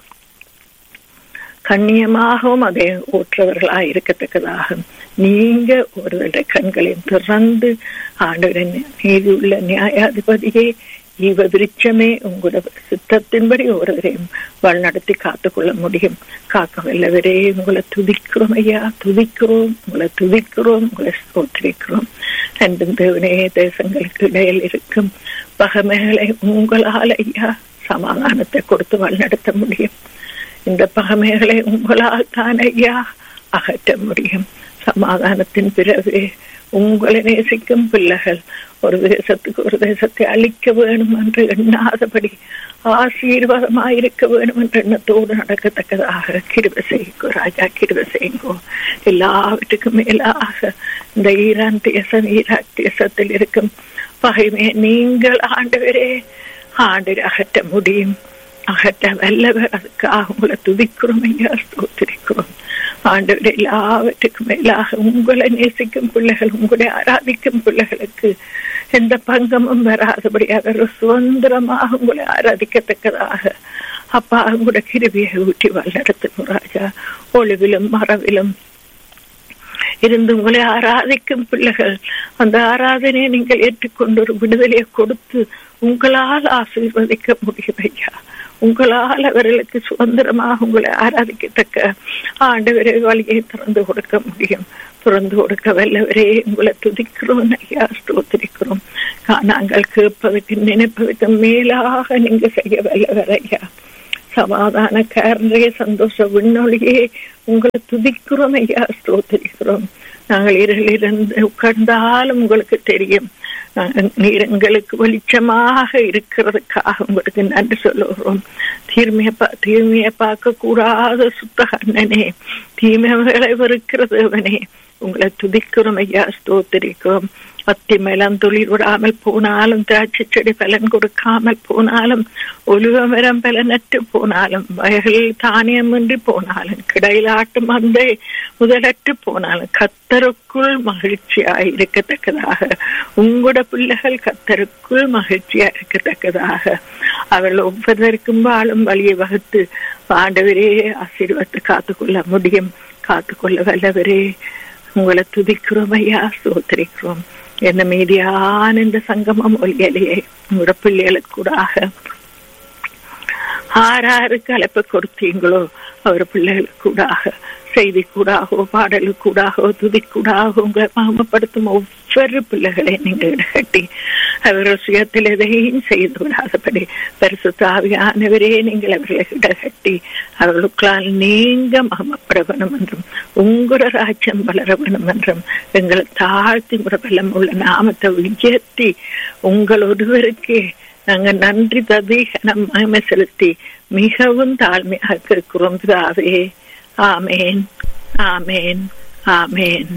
கண்ணியமாகவும் அதை ஓட்டுறவர்களாக இருக்கத்தக்கதாக நீங்க ஒருவருடைய கண்களையும் திறந்து ஆண்டுடன் நீதியுள்ள நியாயாதிபதியே ஈவ விருட்சமே உங்களோட சித்தத்தின்படி ஒருவரையும் வழிநடத்தி காத்துக்கொள்ள முடியும் காக்க வல்லவரே உங்களை துதிக்கிறோம் ஐயா துதிக்கிறோம் உங்களை துதிக்கிறோம் உங்களை ஸ்தோத்திரிக்கிறோம் அன்பும் தேவனே தேசங்களுக்கு இடையில் இருக்கும் பகமைகளை உங்களால் ஐயா சமாதானத்தை கொடுத்து வழிநடத்த முடியும் இந்த பகமைகளை உங்களால் தான் ஐயா அகற்ற முடியும் சமாதானத்தின் பிறகு உங்களை நேசிக்கும் பிள்ளைகள் ஒரு தேசத்துக்கு ஒரு தேசத்தை அழிக்க வேணும் என்று எண்ணாதபடி ஆசீர்வாதமாயிருக்க வேணும் என்ற எண்ணத்தோடு நடக்கத்தக்கதாக கிருப செய்யுங்கோ ராஜா கிருப செய்யுங்கோ எல்லாவற்றுக்கும் மேலாக இந்த ஈரான் தேசம் ஈராக் தேசத்தில் இருக்கும் பகைமே நீங்கள் ஆண்டவரே ஆண்டு அகற்ற முடியும் அகற்ற வல்லவர் அதுக்காக உங்களை துதிக்கிறோம் ஐயா ஸ்தோத்திரிக்கிறோம் ஆண்டவர் எல்லாவற்றுக்கும் மேலாக உங்களை நேசிக்கும் பிள்ளைகள் உங்களை ஆராதிக்கும் பிள்ளைகளுக்கு எந்த பங்கமும் வராதபடி அவர் சுதந்திரமாக உங்களை ஆராதிக்கத்தக்கதாக அப்பா உங்களோட கிருபியை ஊட்டி வல்லடத்துக்கும் ராஜா ஒளிவிலும் மரவிலும் இருந்து உங்களை ஆராதிக்கும் பிள்ளைகள் அந்த ஆராதனையை நீங்கள் ஏற்றுக்கொண்டு ஒரு விடுதலையை கொடுத்து உங்களால் ஆசீர்வதிக்க முடியும் ஐயா உங்களால் அவர்களுக்கு சுதந்திரமாக உங்களை ஆராதிக்கத்தக்க ஆண்டவரை வழியை திறந்து கொடுக்க முடியும் திறந்து கொடுக்க வல்லவரே உங்களை துதிக்கிறோம் ஐயா ஸ்தோத்திரிக்கிறோம் நாங்கள் கேட்பதற்கு நினைப்பதற்கு மேலாக நீங்க செய்ய வல்லவர் ஐயா சமாதானக்காரரே சந்தோஷ விண்ணொழியே உங்களை துதிக்கிறோம் ஐயா ஸ்தோத்திரிக்கிறோம் நாங்கள் இருளிலிருந்து உட்கார்ந்தாலும் உங்களுக்கு தெரியும் நீர் எங்களுக்கு வெளிச்சமாக இருக்கிறதுக்காக உங்களுக்கு நன்றி சொல்லுகிறோம் தீர்மையை தீமையை பார்க்க கூடாத சுத்த கண்ணனே தீமைகளை வெறுக்கிறது அவனே உங்களை துதிக்கிறோம் ஐயா ஸ்தோத்திரிக்கிறோம் அத்தி மேலம் துளிர் விடாமல் போனாலும் திராட்சை செடி பலன் கொடுக்காமல் போனாலும் ஒலுவ மரம் பலனற்று போனாலும் வயல்களில் தானியமின்றி போனாலும் கிடையில் ஆட்டு மந்தை முதலற்று போனாலும் கத்தருக்குள் மகிழ்ச்சியாய் இருக்கத்தக்கதாக உங்களோட பிள்ளைகள் கத்தருக்குள் மகிழ்ச்சியா இருக்கத்தக்கதாக அவர்கள் ஒவ்வொருவருக்கும் வாழும் வழியை வகுத்து ஆண்டவரே ஆசீர்வத்தை காத்துக்கொள்ள முடியும் காத்துக்கொள்ள வல்லவரே உங்களை துதிக்கிறோம் ஐயா சோத்திரிக்கிறோம் என்ன மீதியான இந்த சங்கமம் ஒலியலையே உங்களோட பிள்ளைகளுக்கு கூடாக ஆறாருக்கு அழைப்பு கொடுத்தீங்களோ அவர் பிள்ளைகளுக்கு கூடாக செய்தி கூடாகவோ பாடலு கூடாகவோ துதி கூடாகவோ உங்களை மாமப்படுத்தும் ஒவ்வொரு பிள்ளைகளை நீங்கள் கட்டி அவர்கள் சுயத்தில் எதையும் செய்து விடாதபடி பரிசுத்தாவியானவரே நீங்கள் அவர்களை இடகட்டி அவர்களுக்களால் நீங்க மாமப்பட வேணும் என்றும் உங்களோட ராஜ்யம் வளர வேணும் என்றும் எங்களை தாழ்த்தி முறவெல்லாம் உள்ள நாமத்தை உயர்த்தி உங்கள் ஒருவருக்கே நாங்க நன்றி ததி நம் மகிமை செலுத்தி மிகவும் தாழ்மையாக இருக்கிறோம் பிதாவே ஆமேன் ஆமேன் ஆமேன்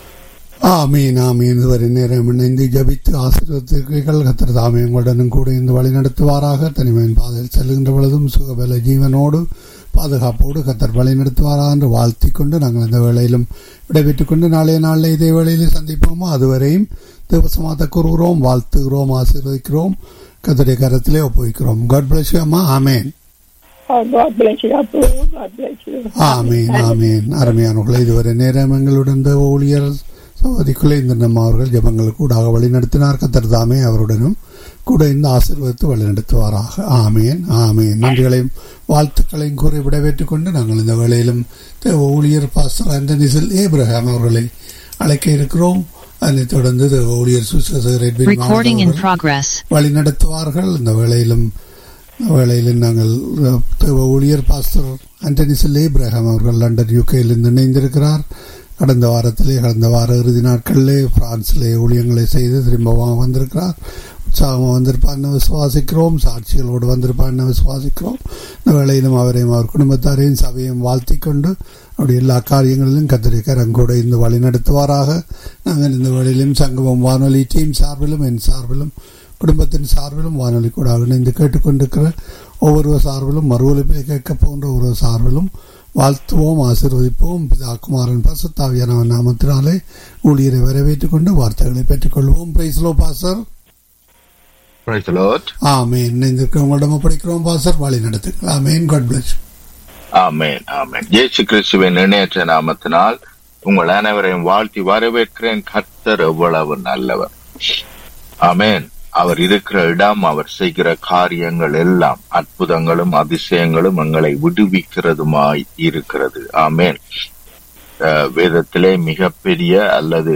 ஆமீன் ஆமீன் இதுவரை நேரம் இணைந்து ஜபித்து ஆசீர்வதிக்கிறீர்கள் கத்தர் தாமே உங்களுடனும் கூட இந்த வழி நடத்துவாராக தனிமையின் பாதையில் செல்கின்ற பொழுதும் சுகபல ஜீவனோடு பாதுகாப்போடு கத்தர் வழி நடத்துவாராக என்று வாழ்த்தி கொண்டு நாங்கள் இந்த வேளையிலும் விடைபெற்றுக் கொண்டு நாளைய நாளில் இதே வேளையில் சந்திப்போமோ அதுவரையும் தேவசமாத்த கூறுகிறோம் வாழ்த்துகிறோம் ஆசீர்வதிக்கிறோம் கத்தருடைய கரத்திலே ஒப்புவிக்கிறோம் காட் பிளஸ் அம்மா ஆமேன் God bless you, Abu. God bless you. ஆமீன் ஆமீன் அருமையானவர்களை இதுவரை நேரம் எங்களுடன் இந்த ஊழியர் சகோதரிக்குள்ளே இந்த நம்ம அவர்கள் ஜபங்களுக்கு கூடாக வழிநடத்தினார் கத்தர் தாமே அவருடனும் கூட இந்த ஆசீர்வதித்து வழிநடத்துவாராக ஆமீன் ஆமீன் நன்றிகளையும் வாழ்த்துக்களையும் கூறி விடைபெற்றுக் கொண்டு நாங்கள் இந்த வேளையிலும் தேவ ஊழியர் பாஸ்டர் ஆண்டனிசல் ஏப்ரஹாம் அவர்களை அழைக்க இருக்கிறோம் அதனைத் தொடர்ந்து தேவ ஊழியர் சுசேசர் எட்வின் Recording in மாணவர்கள் progress. வழி நடத்துவார்கள் இந்த வேளையிலும் வேளையில் நாங்கள் அஹ், தேவ ஊழியர் பாஸ்டர் ஆண்டனி செல் ஏப்ரஹாம் அவர்கள் லண்டன் யூகேயிலிருந்து இணைந்திருக்கிறார் கடந்த வாரத்திலே கடந்த வார இறுதி நாட்களிலே பிரான்சிலே ஊழியங்களை செய்து திரும்பமாக வந்திருக்கிறார் உற்சாகமாக வந்திருப்பான்னு விசுவாசிக்கிறோம் சாட்சிகளோடு வந்திருப்பான்னு விசுவாசிக்கிறோம் இந்த வேளையிலும் அவரையும் அவர் குடும்பத்தாரையும் சபையும் வாழ்த்திக் கொண்டு அவருடைய எல்லா காரியங்களிலும் கத்திரிக்க ரங்கோடு இந்த வழி நடத்துவாராக நாங்கள் இந்த வேளையிலும் சங்கமம் வானொலி டீம் சார்பிலும் என் சார்பிலும் குடும்பத்தின் சார்பிலும் வானொலி கூட இணைந்து கேட்டுக்கொண்டிருக்கிற ஒவ்வொரு சார்பிலும் மறு ஒலிப்பில் கேட்க போன்ற ஒரு சார்பிலும் வாழ்த்துவோம் ஆசீர்வதிப்போம் பிதா குமாரன் பசுத்தாவியானவன் நாமத்தினாலே ஊழியரை வரவேற்றுக் கொண்டு வார்த்தைகளை பெற்றுக்கொள்வோம் praise lord pastor Praise the Lord. ஆமேன் இணைந்திருக்கிறவங்களிடம் ஒப்படைக்கிறோம் பாசர் வழி நடத்துங்கள் ஆமேன் காட் பிளஸ் ஆமென் ஆமென் இயேசு கிறிஸ்துவின் இணையற்ற நாமத்தினால் உங்கள் அனைவரையும் வாழ்த்தி வரவேற்கிறேன் கர்த்தர் எவ்வளவு நல்லவர் ஆமென் அவர் இருக்கிற இடம் அவர் செய்கிற காரியங்கள் எல்லாம் அற்புதங்களும் அதிசயங்களும் எங்களை விடுவிக்கிறதுமாய் இருக்கிறது ஆமென் அஹ், வேதத்திலே மிகப்பெரிய அல்லது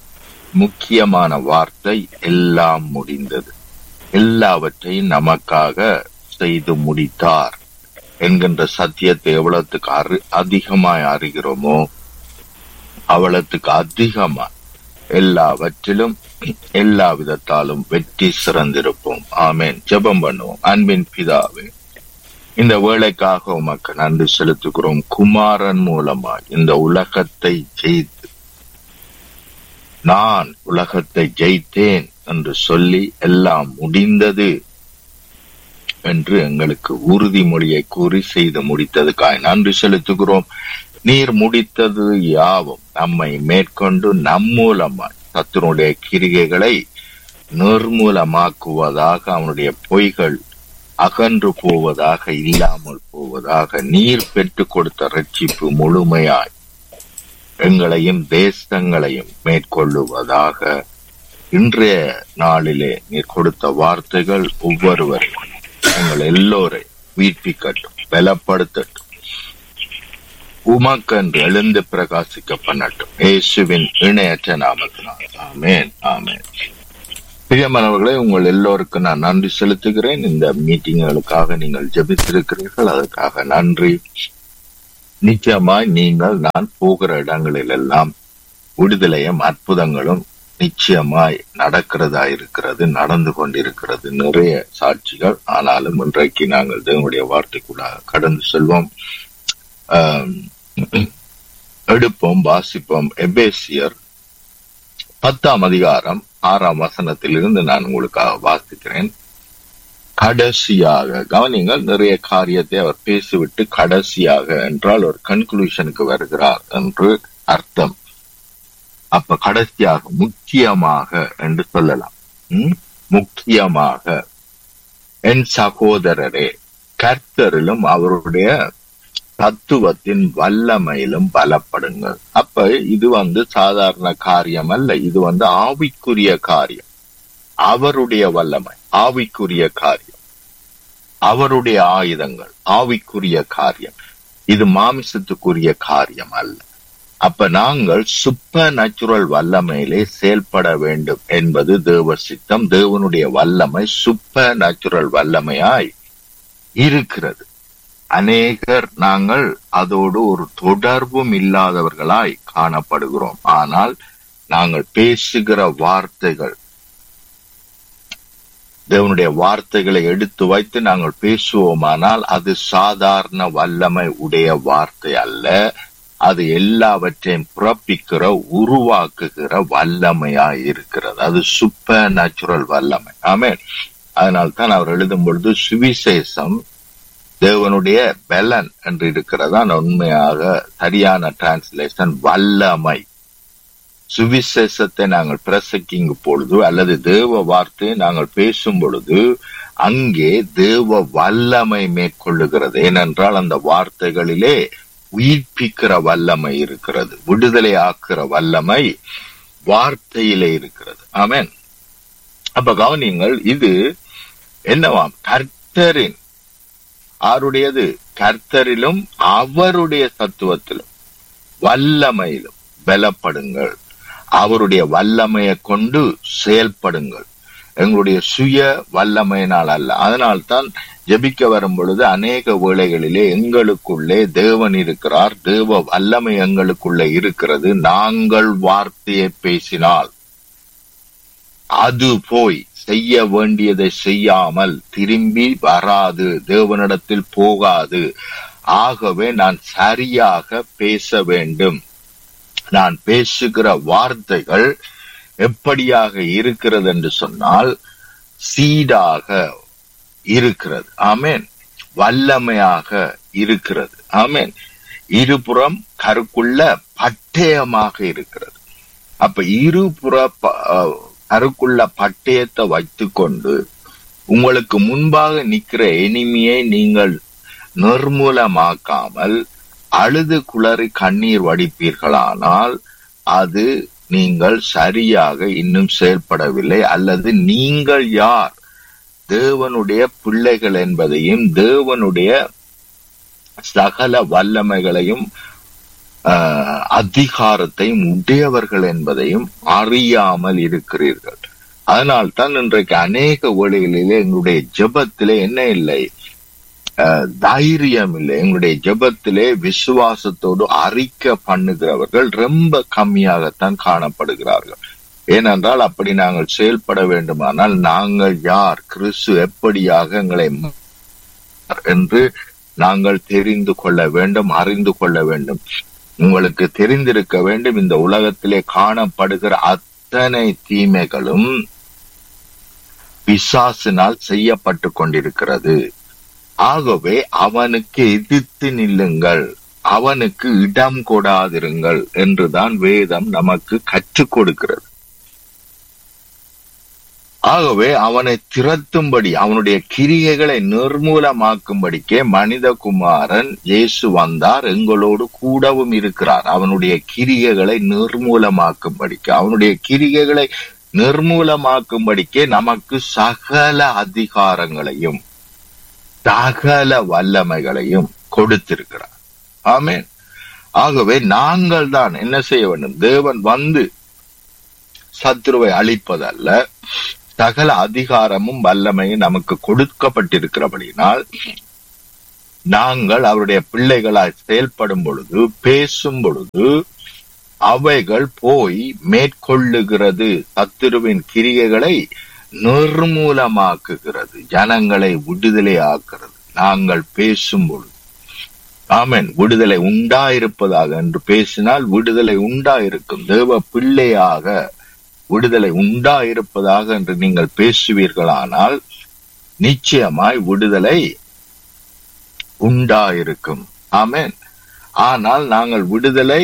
முக்கியமான வார்த்தை எல்லாம் முடிந்தது எல்லாவற்றையும் நமக்காக செய்து முடித்தார் என்கின்ற சத்தியத்தை எவ்வளவுக்கு அறி அதிகமாய் அறிகிறோமோ அவ்வளவுக்கு அதிகமாய் எல்லாவற்றிலும் எல்லா விதத்தாலும் வெற்றி சிறந்திருப்போம் ஆமென் ஜெபம் பண்ணுவோம் அன்பின் பிதாவே இந்த வேலைக்காக உமக்கு நன்றி செலுத்துகிறோம் குமாரன் மூலமாய் இந்த உலகத்தை ஜெயித்து நான் உலகத்தை ஜெயித்தேன் என்று சொல்லி எல்லாம் முடிந்தது என்று எங்களுக்கு உறுதிமொழியை கூறி செய்து முடித்ததுக்காய் நன்றி செலுத்துகிறோம் நீர் முடித்தது யாவும் நம்மை மேற்கொண்டு நம் மூலமாய் சத்துனுடைய கிரிகைகளை நிர்மூலமாக்குவதாக அவனுடைய பொய்கள் அகன்று போவதாக இல்லாமல் போவதாக நீர் பெற்றுக் கொடுத்த ரட்சிப்பு முழுமையாய் எங்களையும் தேசங்களையும் மேற்கொள்ளுவதாக இன்றைய நாளிலே நீர் கொடுத்த வார்த்தைகள் ஒவ்வொருவரும் எங்கள் எல்லோரை உயிர்ப்பிக்கட்டும் பலப்படுத்தட்டும் உமக்கென்று எழுந்து பிரகாசிக்க பண்ணட்டும் இயேசுவின் இணையற்ற நாமத்தினால் ஆமேன் ஆமேன் பிரியமானவர்களே உங்கள் எல்லோருக்கும் நான் நன்றி செலுத்துகிறேன் இந்த மீட்டிங்களுக்காக நீங்கள் ஜெபித்திருக்கிறீர்கள் அதற்காக நன்றி நிச்சயமாய் நீங்கள் நான் போகிற இடங்களில் எல்லாம் விடுதலையும் அற்புதங்களும் நிச்சயமாய் நடக்கிறதா இருக்கிறது நடந்து கொண்டிருக்கிறது நிறைய சாட்சிகள் ஆனாலும் இன்றைக்கு நாங்கள் தேவனுடைய வார்த்தைக்குள்ளாக கடந்து செல்வோம் ஆம், எடுப்போம் வாசிப்போம் எபேசியர் பத்தாம் அதிகாரம் ஆறாம் வசனத்திலிருந்து நான் உங்களுக்காக வாசிக்கிறேன் கடைசியாக கவனிங்கள் நிறைய காரியத்தை அவர் பேசிவிட்டு கடைசியாக என்றால் ஒரு கன்க்ளூஷனுக்கு வருகிறார் என்று அர்த்தம் அப்ப கடைசியாக முக்கியமாக என்று சொல்லலாம் ம்? முக்கியமாக என் சகோதரரே கர்த்தரிலும் அவருடைய தத்துவத்தின் வல்லமையிலும் பலப்படுங்கள் அப்ப இது வந்து சாதாரண காரியம் அல்ல இது வந்து ஆவிக்குரிய காரியம் அவருடைய வல்லமை ஆவிக்குரிய காரியம் அவருடைய ஆயுதங்கள் ஆவிக்குரிய காரியம் இது மாமிசத்துக்குரிய காரியம் அல்ல அப்ப நாங்கள் சூப்பர் நேச்சுரல் வல்லமையிலே செயல்பட வேண்டும் என்பது தேவ சித்தம் தேவனுடைய வல்லமை சூப்பர் நேச்சுரல் வல்லமையாய் இருக்கிறது அநேகர் நாங்கள் அதோடு ஒரு தொடர்பும் இல்லாதவர்களாய் காணப்படுகிறோம் ஆனால் நாங்கள் பேசுகிற வார்த்தைகள் தேவனுடைய வார்த்தைகளை எடுத்து வைத்து நாங்கள் பேசுவோமானால் அது சாதாரண வல்லமை உடைய வார்த்தை அல்ல அது எல்லாவற்றையும் பிறப்பிக்கிற உருவாக்குகிற வல்லமையாய் இருக்கிறது அது சூப்பர் நேச்சுரல் வல்லமை ஆமே அதனால் தான் அவர் எழுதும் பொழுது சுவிசேஷம் தேவனுடைய பலன் என்று இருக்கிறதா உண்மையாக சரியான டிரான்ஸ்லேஷன் வல்லமை சுவிசேஷத்தை நாங்கள் பிரசக்கிங் பொழுது அல்லது தேவ வார்த்தையை நாங்கள் பேசும் பொழுது அங்கே தேவ வல்லமை மேற்கொள்ளுகிறது ஏனென்றால் அந்த வார்த்தைகளிலே உயிர்ப்பிக்கிற வல்லமை இருக்கிறது விடுதலை ஆக்குற வல்லமை வார்த்தையிலே இருக்கிறது ஆமென் அப்ப கவனிங்கள் இது என்னவாம் கர்த்தரின் ஆருடையது கர்த்தரிலும் அவருடைய தத்துவத்திலும் வல்லமையிலும் பலப்படுங்கள் அவருடைய வல்லமையை கொண்டு செயல்படுங்கள் எங்களுடைய சுய வல்லமையினால் அல்ல அதனால்தான் ஜெபிக்க வரும் பொழுது அநேக வேளைகளிலே எங்களுக்குள்ளே தேவன் இருக்கிறார் தேவ வல்லமை எங்களுக்குள்ளே இருக்கிறது நாங்கள் வார்த்தையை பேசினால் அது போய் செய்ய வேண்டியதை செய்யாமல் திரும்பி வராது தேவனிடத்தில் போகாது ஆகவே நான் சரியாக பேச வேண்டும் நான் பேசுகிற வார்த்தைகள் எப்படியாக இருக்கிறது என்று சொன்னால் சீடாக இருக்கிறது ஆமேன் வல்லமையாக இருக்கிறது ஆமேன் இருபுறம் கருக்குள்ள பட்டயமாக இருக்கிறது அப்ப இருபுற ப- அஹ் கருக்குள்ள பட்டயத்தை வைத்துக்கொண்டு உங்களுக்கு முன்பாக நிக்கிற எனிமியை நீங்கள் நிர்மூலமாக்காமல் அழுது குளறி கண்ணீர் வடிப்பீர்களானால் அது நீங்கள் சரியாக இன்னும் செயல்படவில்லை அல்லது நீங்கள் யார் தேவனுடைய பிள்ளைகள் என்பதையும் தேவனுடைய சகல வல்லமைகளையும் ஆஹ், அதிகாரத்தையும் உடையவர்கள் என்பதையும் அறியாமல் இருக்கிறீர்கள் அதனால்தான் இன்றைக்கு அநேக வேளைகளிலே எங்களுடைய ஜெபத்திலே என்ன இல்லை அஹ், தைரியம் இல்லை எங்களுடைய ஜெபத்திலே விசுவாசத்தோடு அறிக்கை பண்ணுகிறவர்கள் ரொம்ப கம்மியாகத்தான் காணப்படுகிறார்கள் ஏனென்றால் அப்படி நாங்கள் செயல்பட வேண்டுமானால் நாங்கள் யார் கிறிஸ்து எப்படியாக எங்களை மாற்றினார் என்று நாங்கள் தெரிந்து கொள்ள வேண்டும் அறிந்து கொள்ள வேண்டும் உங்களுக்கு தெரிந்திருக்க வேண்டும் இந்த உலகத்திலே காணப்படுகிற அத்தனை தீமைகளும் பிசாசினால் செய்யப்பட்டு கொண்டிருக்கிறது ஆகவே அவனுக்கு எதிர்த்து நில்லுங்கள் அவனுக்கு இடம் கொடாதிருங்கள் என்றுதான் வேதம் நமக்கு கற்றுக் கொடுக்கிறது ஆகவே அவனை திரட்டும்படி அவனுடைய கிரியைகளை நிர்மூலமாக்கும்படிக்கே மனிதகுமாரன் இயேசு வந்தார் எங்களோடு கூடவும் இருக்கிறார் அவனுடைய கிரியைகளை நிர்மூலமாக்கும்படிக்கு அவனுடைய கிரியைகளை நிர்மூலமாக்கும்படிக்கே நமக்கு சகல அதிகாரங்களையும் சகல வல்லமைகளையும் கொடுத்திருக்கிறார் ஆமென் ஆகவே நாங்கள் தான் என்ன செய்ய வேண்டும் தேவன் வந்து சத்துருவை அழிப்பதல்ல சகல அதிகாரமும் வல்லமையும் நமக்கு கொடுக்கப்பட்டிருக்கிறபடினால் நாங்கள் அவருடைய பிள்ளைகளாய் செயல்படும் பொழுது பேசும் பொழுது அவைகள் போய் மேற்கொள்ளுகிறது சத்துருவின் கிரியைகளை நிர்மூலமாக்குகிறது ஜனங்களை விடுதலை ஆக்குறது நாங்கள் பேசும் பொழுது ஆமென் விடுதலை உண்டாயிருப்பதாக என்று பேசினால் விடுதலை உண்டாயிருக்கும் தேவ பிள்ளையாக விடுதலை உண்டாயிருப்பதாக என்று நீங்கள் பேசுவீர்களானால் நிச்சயமாய் விடுதலை உண்டாயிருக்கும் ஆமென் ஆனால் நாங்கள் விடுதலை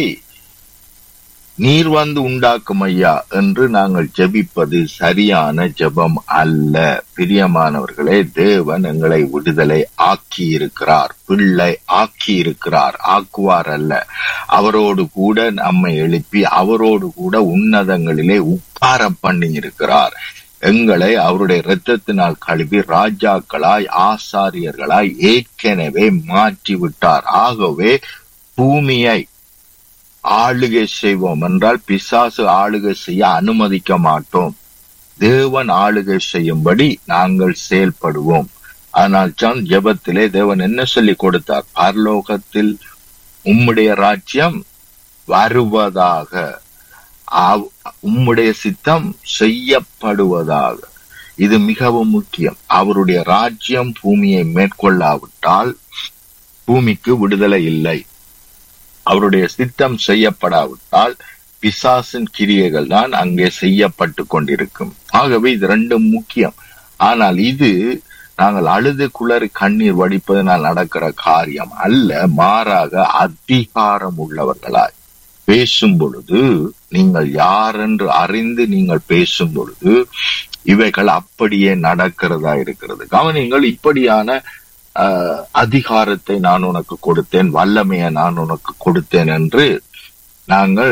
நீர் வந்து உண்டாக்கும் ஐயா என்று நாங்கள் ஜெபிப்பது சரியான ஜெபம் அல்ல பிரியமானவர்களே தேவன் எங்களை விடுதலை ஆக்கி இருக்கிறார் பிள்ளை ஆக்கி இருக்கிறார் ஆக்குவார் அல்ல அவரோடு கூட நம்மை எழுப்பி அவரோடு கூட உன்னதங்களிலே உட்கார பண்ணி இருக்கிறார் எங்களை அவருடைய இரத்தத்தினால் கழுவி ராஜாக்களாய் ஆசாரியர்களாய் ஏற்கனவே மாற்றி விட்டார் ஆகவே பூமியை ஆளுகை செய்வோம் என்றால் பிசாசு ஆளுகை செய்ய அனுமதிக்க மாட்டோம் தேவன் ஆளுகை செய்யும்படி நாங்கள் செயல்படுவோம் ஆனால் தான் ஜெபத்திலே தேவன் என்ன சொல்லி கொடுத்தார் பரலோகத்தில் உம்முடைய ராஜ்யம் வருவதாக ஆவ்- உம்முடைய சித்தம் செய்யப்படுவதாக இது மிகவும் முக்கியம் அவருடைய ராஜ்யம் பூமியை மேற்கொள்ளாவிட்டால் பூமிக்கு விடுதலை இல்லை அவருடைய சித்தம் செய்யப்படாவிட்டால் பிசாசின் கிரியைகள் தான் அங்கே செய்யப்பட்டு கொண்டிருக்கும் ஆகவே இது ரெண்டும் முக்கியம் ஆனால் இது நாங்கள் அழுது குளறி கண்ணீர் வடிப்பதனால் நடக்கிற காரியம் அல்ல மாறாக அதிகாரம் உள்ளவர்களாய் பேசும் பொழுது நீங்கள் யார் என்று அறிந்து நீங்கள் பேசும் பொழுது இவைகள் அப்படியே நடக்கிறதா இருக்கிறது கவனிங்கள் இப்படியான ஆஹ், அதிகாரத்தை நான் உனக்கு கொடுத்தேன் வல்லமையை நான் உனக்கு கொடுத்தேன் என்று நாங்கள்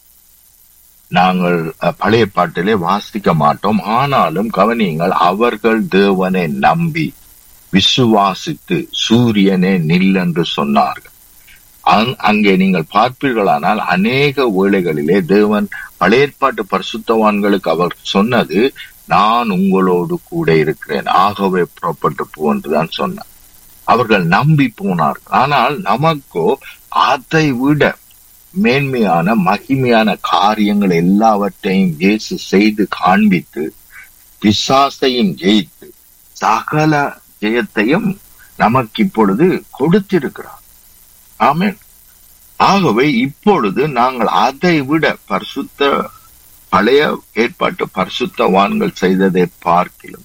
நாங்கள் அஹ், பழைய பாட்டிலே வாசிக்க மாட்டோம் ஆனாலும் கவனியுங்கள் அவர்கள் தேவனை நம்பி விசுவாசித்து சூரியனே நில் என்று சொன்னார்கள் அங்- அங்கே நீங்கள் பார்ப்பீர்களானால் அநேக வேளைகளிலே தேவன் பழைய ஏற்பாட்டு பரிசுத்தவான்களுக்கு அவர் சொன்னது நான் உங்களோடு கூட இருக்கிறேன் ஆகவே புறப்பட்டு போ என்றுதான் சொன்னார் அவர்கள் நம்பி போனார்கள் ஆனால் நமக்கோ அதை விட மேன்மையான மகிமையான காரியங்கள் எல்லாவற்றையும் இயேசு செய்து காண்பித்து பிசாசையும் ஜெயித்து சகல ஜெயத்தையும் நமக்கு இப்பொழுது கொடுத்திருக்கிறார் ஆமென் ஆகவே இப்பொழுது நாங்கள் அதை விட பரிசுத்த பழைய ஏற்பாட்டு பரிசுத்தவான்கள் செய்ததை பார்க்கிலும்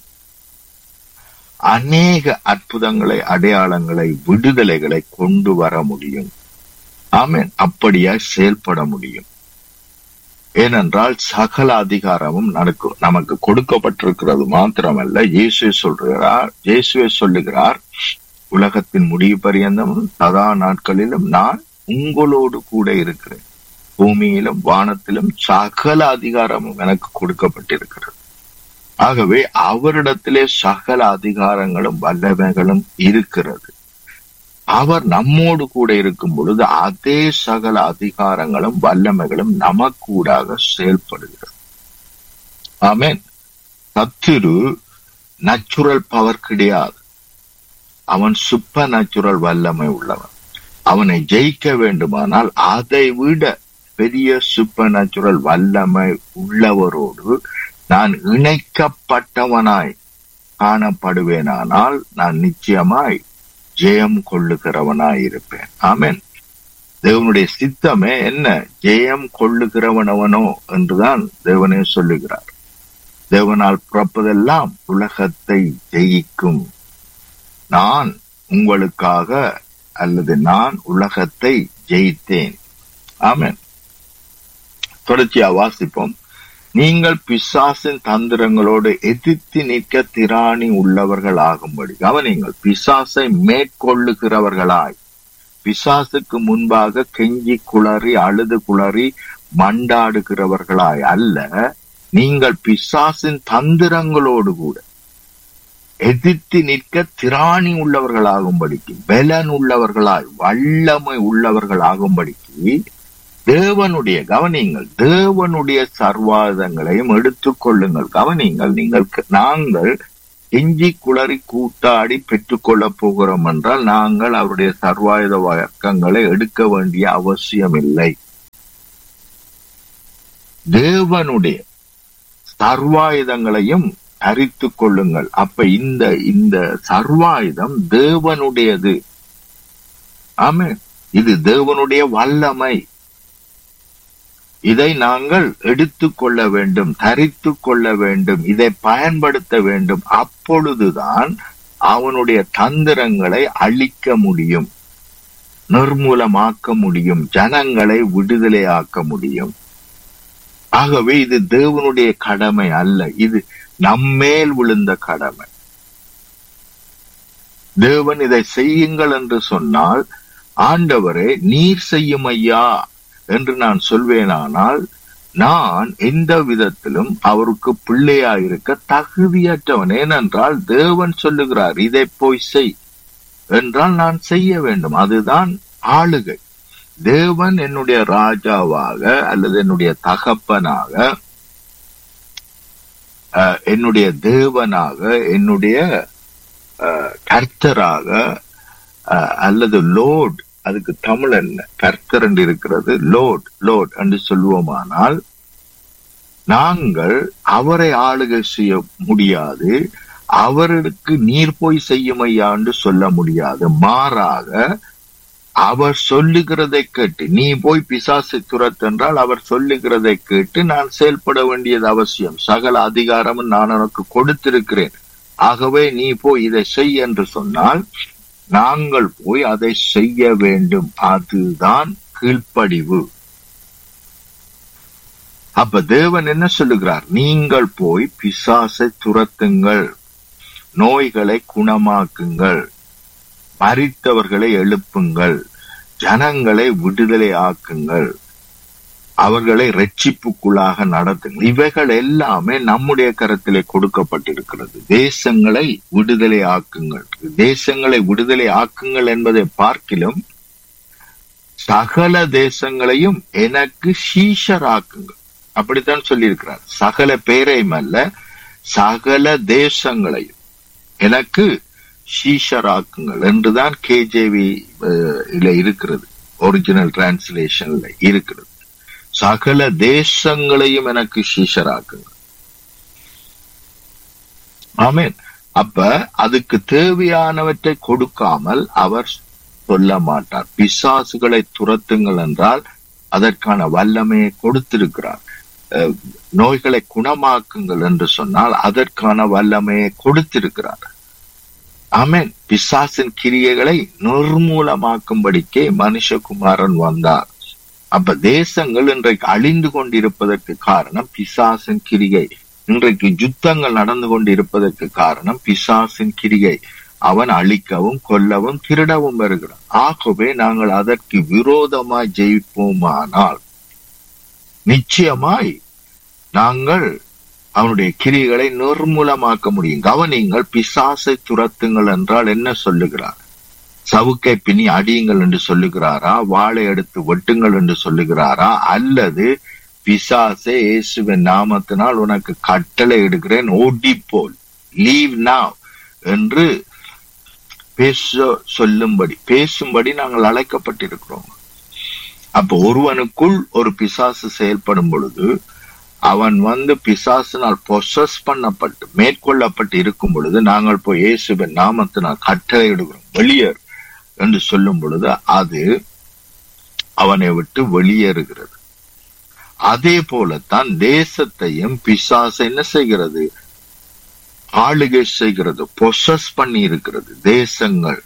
அநேக அற்புதங்களை அடையாளங்களை விடுதலைகளை கொண்டு வர முடியும் ஆமென் அப்படியா செயல்பட முடியும் ஏனென்றால் சகல அதிகாரமும் நடக்கு நமக்கு கொடுக்கப்பட்டிருக்கிறது மாத்திரமல்ல இயேசுவே சொல்கிறார் இயேசுவே சொல்லுகிறார் உலகத்தின் முடிவு பரியந்தமும் சதா நாட்களிலும் நான் உங்களோடு கூட இருக்கிறேன் பூமியிலும் வானத்திலும் சகல அதிகாரமும் எனக்கு கொடுக்கப்பட்டிருக்கிறது ஆகவே அவரிடத்திலே சகல அதிகாரங்களும் வல்லமைகளும் இருக்கிறது அவர் நம்மோடு கூட இருக்கும் பொழுது அதே சகல அதிகாரங்களும் வல்லமைகளும் நமக்கூடாக செயல்படுகிறது ஆமென் சத்துரு நச்சுரல் பவர் கிடையாது அவன் சூப்பர் நேச்சுரல் வல்லமை உள்ளவன் அவனை ஜெயிக்க வேண்டுமானால் அதை விட பெரிய சூப்பர் நேச்சுரல் வல்லமை உள்ளவரோடு நான் இணைக்கப்பட்டவனாய் காணப்படுவேனானால் நான் நிச்சயமாய் ஜெயம் கொள்ளுகிறவனாய் இருப்பேன் ஆமென் தேவனுடைய சித்தமே என்ன ஜெயம் கொள்ளுகிறவனவனோ என்றுதான் தேவனே சொல்லுகிறார் தேவனால் பிறப்பதெல்லாம் உலகத்தை ஜெயிக்கும் நான் உங்களுக்காக அல்லது நான் உலகத்தை ஜெயித்தேன் ஆமென் தொடர்ச்சியா வாசிப்போம் நீங்கள் பிசாசின் தந்திரங்களோடு எதிர்த்து நிற்க திராணி உள்ளவர்கள் ஆகும்படி கவனிங்கள் பிசாசை மேற்கொள்ளுகிறவர்களாய் பிசாசுக்கு முன்பாக கெஞ்சி குளறி அழுது குளறி மண்டாடுகிறவர்களாய் அல்ல நீங்கள் பிசாசின் தந்திரங்களோடு கூட எதிர்த்து நிற்க திராணி உள்ளவர்களாகும்படிக்கு பலன் உள்ளவர்களாய் வல்லமை உள்ளவர்களாகும்படிக்கு தேவனுடைய கவனிங்கள் தேவனுடைய சர்வாதங்களையும் எடுத்துக் கொள்ளுங்கள் கவனிங்கள் நீங்கள் நாங்கள் எஞ்சி குளறி கூட்டாடி பெற்றுக்கொள்ளப் போகிறோம் என்றால் நாங்கள் அவருடைய சர்வாயுத வழக்கங்களை எடுக்க வேண்டிய அவசியம் இல்லை தேவனுடைய சர்வாயுதங்களையும் தரித்து கொள்ளுங்கள் அப்ப இந்த இந்த சர்வாயுதம் தேவனுடையது ஆமே இது தேவனுடைய வல்லமை இதை நாங்கள் எடுத்துக்கொள்ள வேண்டும் தரித்து கொள்ள வேண்டும் இதை பயன்படுத்த வேண்டும் அப்பொழுதுதான் அவனுடைய தந்திரங்களை அழிக்க முடியும் நிர்மூலமாக்க முடியும் ஜனங்களை விடுதலையாக்க முடியும் ஆகவே இது தேவனுடைய கடமை அல்ல இது நம்மேல் விழுந்த கடமை தேவன் இதை செய்யுங்கள் என்று சொன்னால் ஆண்டவரே நீர் செய்யும் ஐயா என்று நான் சொல்வேனானால் நான் எந்த விதத்திலும் அவருக்கு பிள்ளையாயிருக்க தகுதியற்றவன் ஏனென்றால் தேவன் சொல்லுகிறார் இதை போய் செய் என்றால் நான் செய்ய வேண்டும் அதுதான் ஆளுகை தேவன் என்னுடைய ராஜாவாக அல்லது என்னுடைய தகப்பனாக என்னுடைய தேவனாக என்னுடைய கர்த்தராக அல்லது லோட் அதுக்கு தமிழ் என்ன கர்த்தர் என்று இருக்கிறது லோட் லோட் என்று சொல்லுவோமானால் நாங்கள் அவரை ஆளுகை செய்ய முடியாது அவருக்கு நீர் போய் செய்யும் ஐயா என்று சொல்ல முடியாது மாறாக அவர் சொல்லுகிறதை கேட்டு நீ போய் பிசாசை துரத்தென்றால் அவர் சொல்லுகிறதை கேட்டு நான் செயல்பட வேண்டியது அவசியம் சகல அதிகாரமும் நான் உனக்கு கொடுத்திருக்கிறேன் ஆகவே நீ போய் இதை செய் என்று சொன்னால் நாங்கள் போய் அதை செய்ய வேண்டும் அதுதான் கீழ்ப்படிவு அப்ப தேவன் என்ன சொல்லுகிறார் நீங்கள் போய் பிசாசை துரத்துங்கள் நோய்களை குணமாக்குங்கள் மறித்தவர்களை எழுப்புங்கள் ஜனங்களை விடுதலை ஆக்குங்கள் அவர்களை ரட்சிப்புக்குள்ளாக நடத்துங்கள் இவைகள் எல்லாமே நம்முடைய கரத்திலே கொடுக்கப்பட்டிருக்கிறது தேசங்களை விடுதலை ஆக்குங்கள் தேசங்களை விடுதலை ஆக்குங்கள் என்பதை பார்க்கிலும் சகல தேசங்களையும் எனக்கு சீஷராக்குங்கள் அப்படித்தான் சொல்லியிருக்கிறார் சகல பேரையும் அல்ல சகல தேசங்களையும் எனக்கு ஷீஷராக்குங்கள் என்றுதான் கேஜேவி இருக்கிறது ஒரிஜினல் டிரான்ஸ்லேஷன்ல இருக்கிறது சகல தேசங்களையும் எனக்கு ஷீஷராக்குங்கள் ஆமேன் அப்ப அதுக்கு தேவையானவற்றை கொடுக்காமல் அவர் சொல்ல மாட்டார் பிசாசுகளை துரத்துங்கள் என்றால் அதற்கான வல்லமையை கொடுத்திருக்கிறார் நோய்களை குணமாக்குங்கள் என்று சொன்னால் அதற்கான வல்லமையை கொடுத்திருக்கிறார் ஆமேன் பிசாசின் கிரியைகளை நிர்மூலமாக்கும்படிக்கே மனுஷகுமாரன் வந்தார் அப்ப தேசங்கள் இன்றைக்கு அழிந்து கொண்டிருப்பதற்கு காரணம் பிசாசின் கிரிகை இன்றைக்கு யுத்தங்கள் நடந்து கொண்டிருப்பதற்கு காரணம் பிசாசின் கிரிகை அவன் அழிக்கவும் கொல்லவும் திருடவும் வருகிறான் ஆகவே நாங்கள் அதற்கு விரோதமாய் ஜெயிப்போமானால் நிச்சயமாய் நாங்கள் அவனுடைய கிரிகளை நிர்மூலமாக்க முடியும் கவனிங்கள் பிசாசை துரத்துங்கள் என்றால் என்ன சொல்லுகிறார் சவுக்கை பின்னி அடியுங்கள் என்று சொல்லுகிறாரா வாழை எடுத்து வெட்டுங்கள் என்று சொல்லுகிறாரா அல்லது பிசாசே இயேசுவின் நாமத்தினால் உனக்கு கட்டளை எடுக்கிறேன் ஓடி போல் லீவ் நாவ் என்று பேச சொல்லும்படி பேசும்படி நாங்கள் அழைக்கப்பட்டிருக்கிறோம் அப்ப ஒருவனுக்குள் ஒரு பிசாசு செயல்படும் பொழுது அவன் வந்து பிசாசினால் பொசஸ் பண்ணப்பட்டு மேற்கொள்ளப்பட்டு இருக்கும் பொழுது நாங்கள் போய் இயேசுவின் நாமத்தினால் கட்டளை எடுக்கிறோம் வெளியேறு என்று சொல்லும் பொழுது அது அவனை விட்டு வெளியேறுகிறது அதே போலத்தான் தேசத்தையும் பிசாசு என்ன செய்கிறது ஆளுகை செய்கிறது பொசஸ் பண்ணி இருக்கிறது தேசங்கள்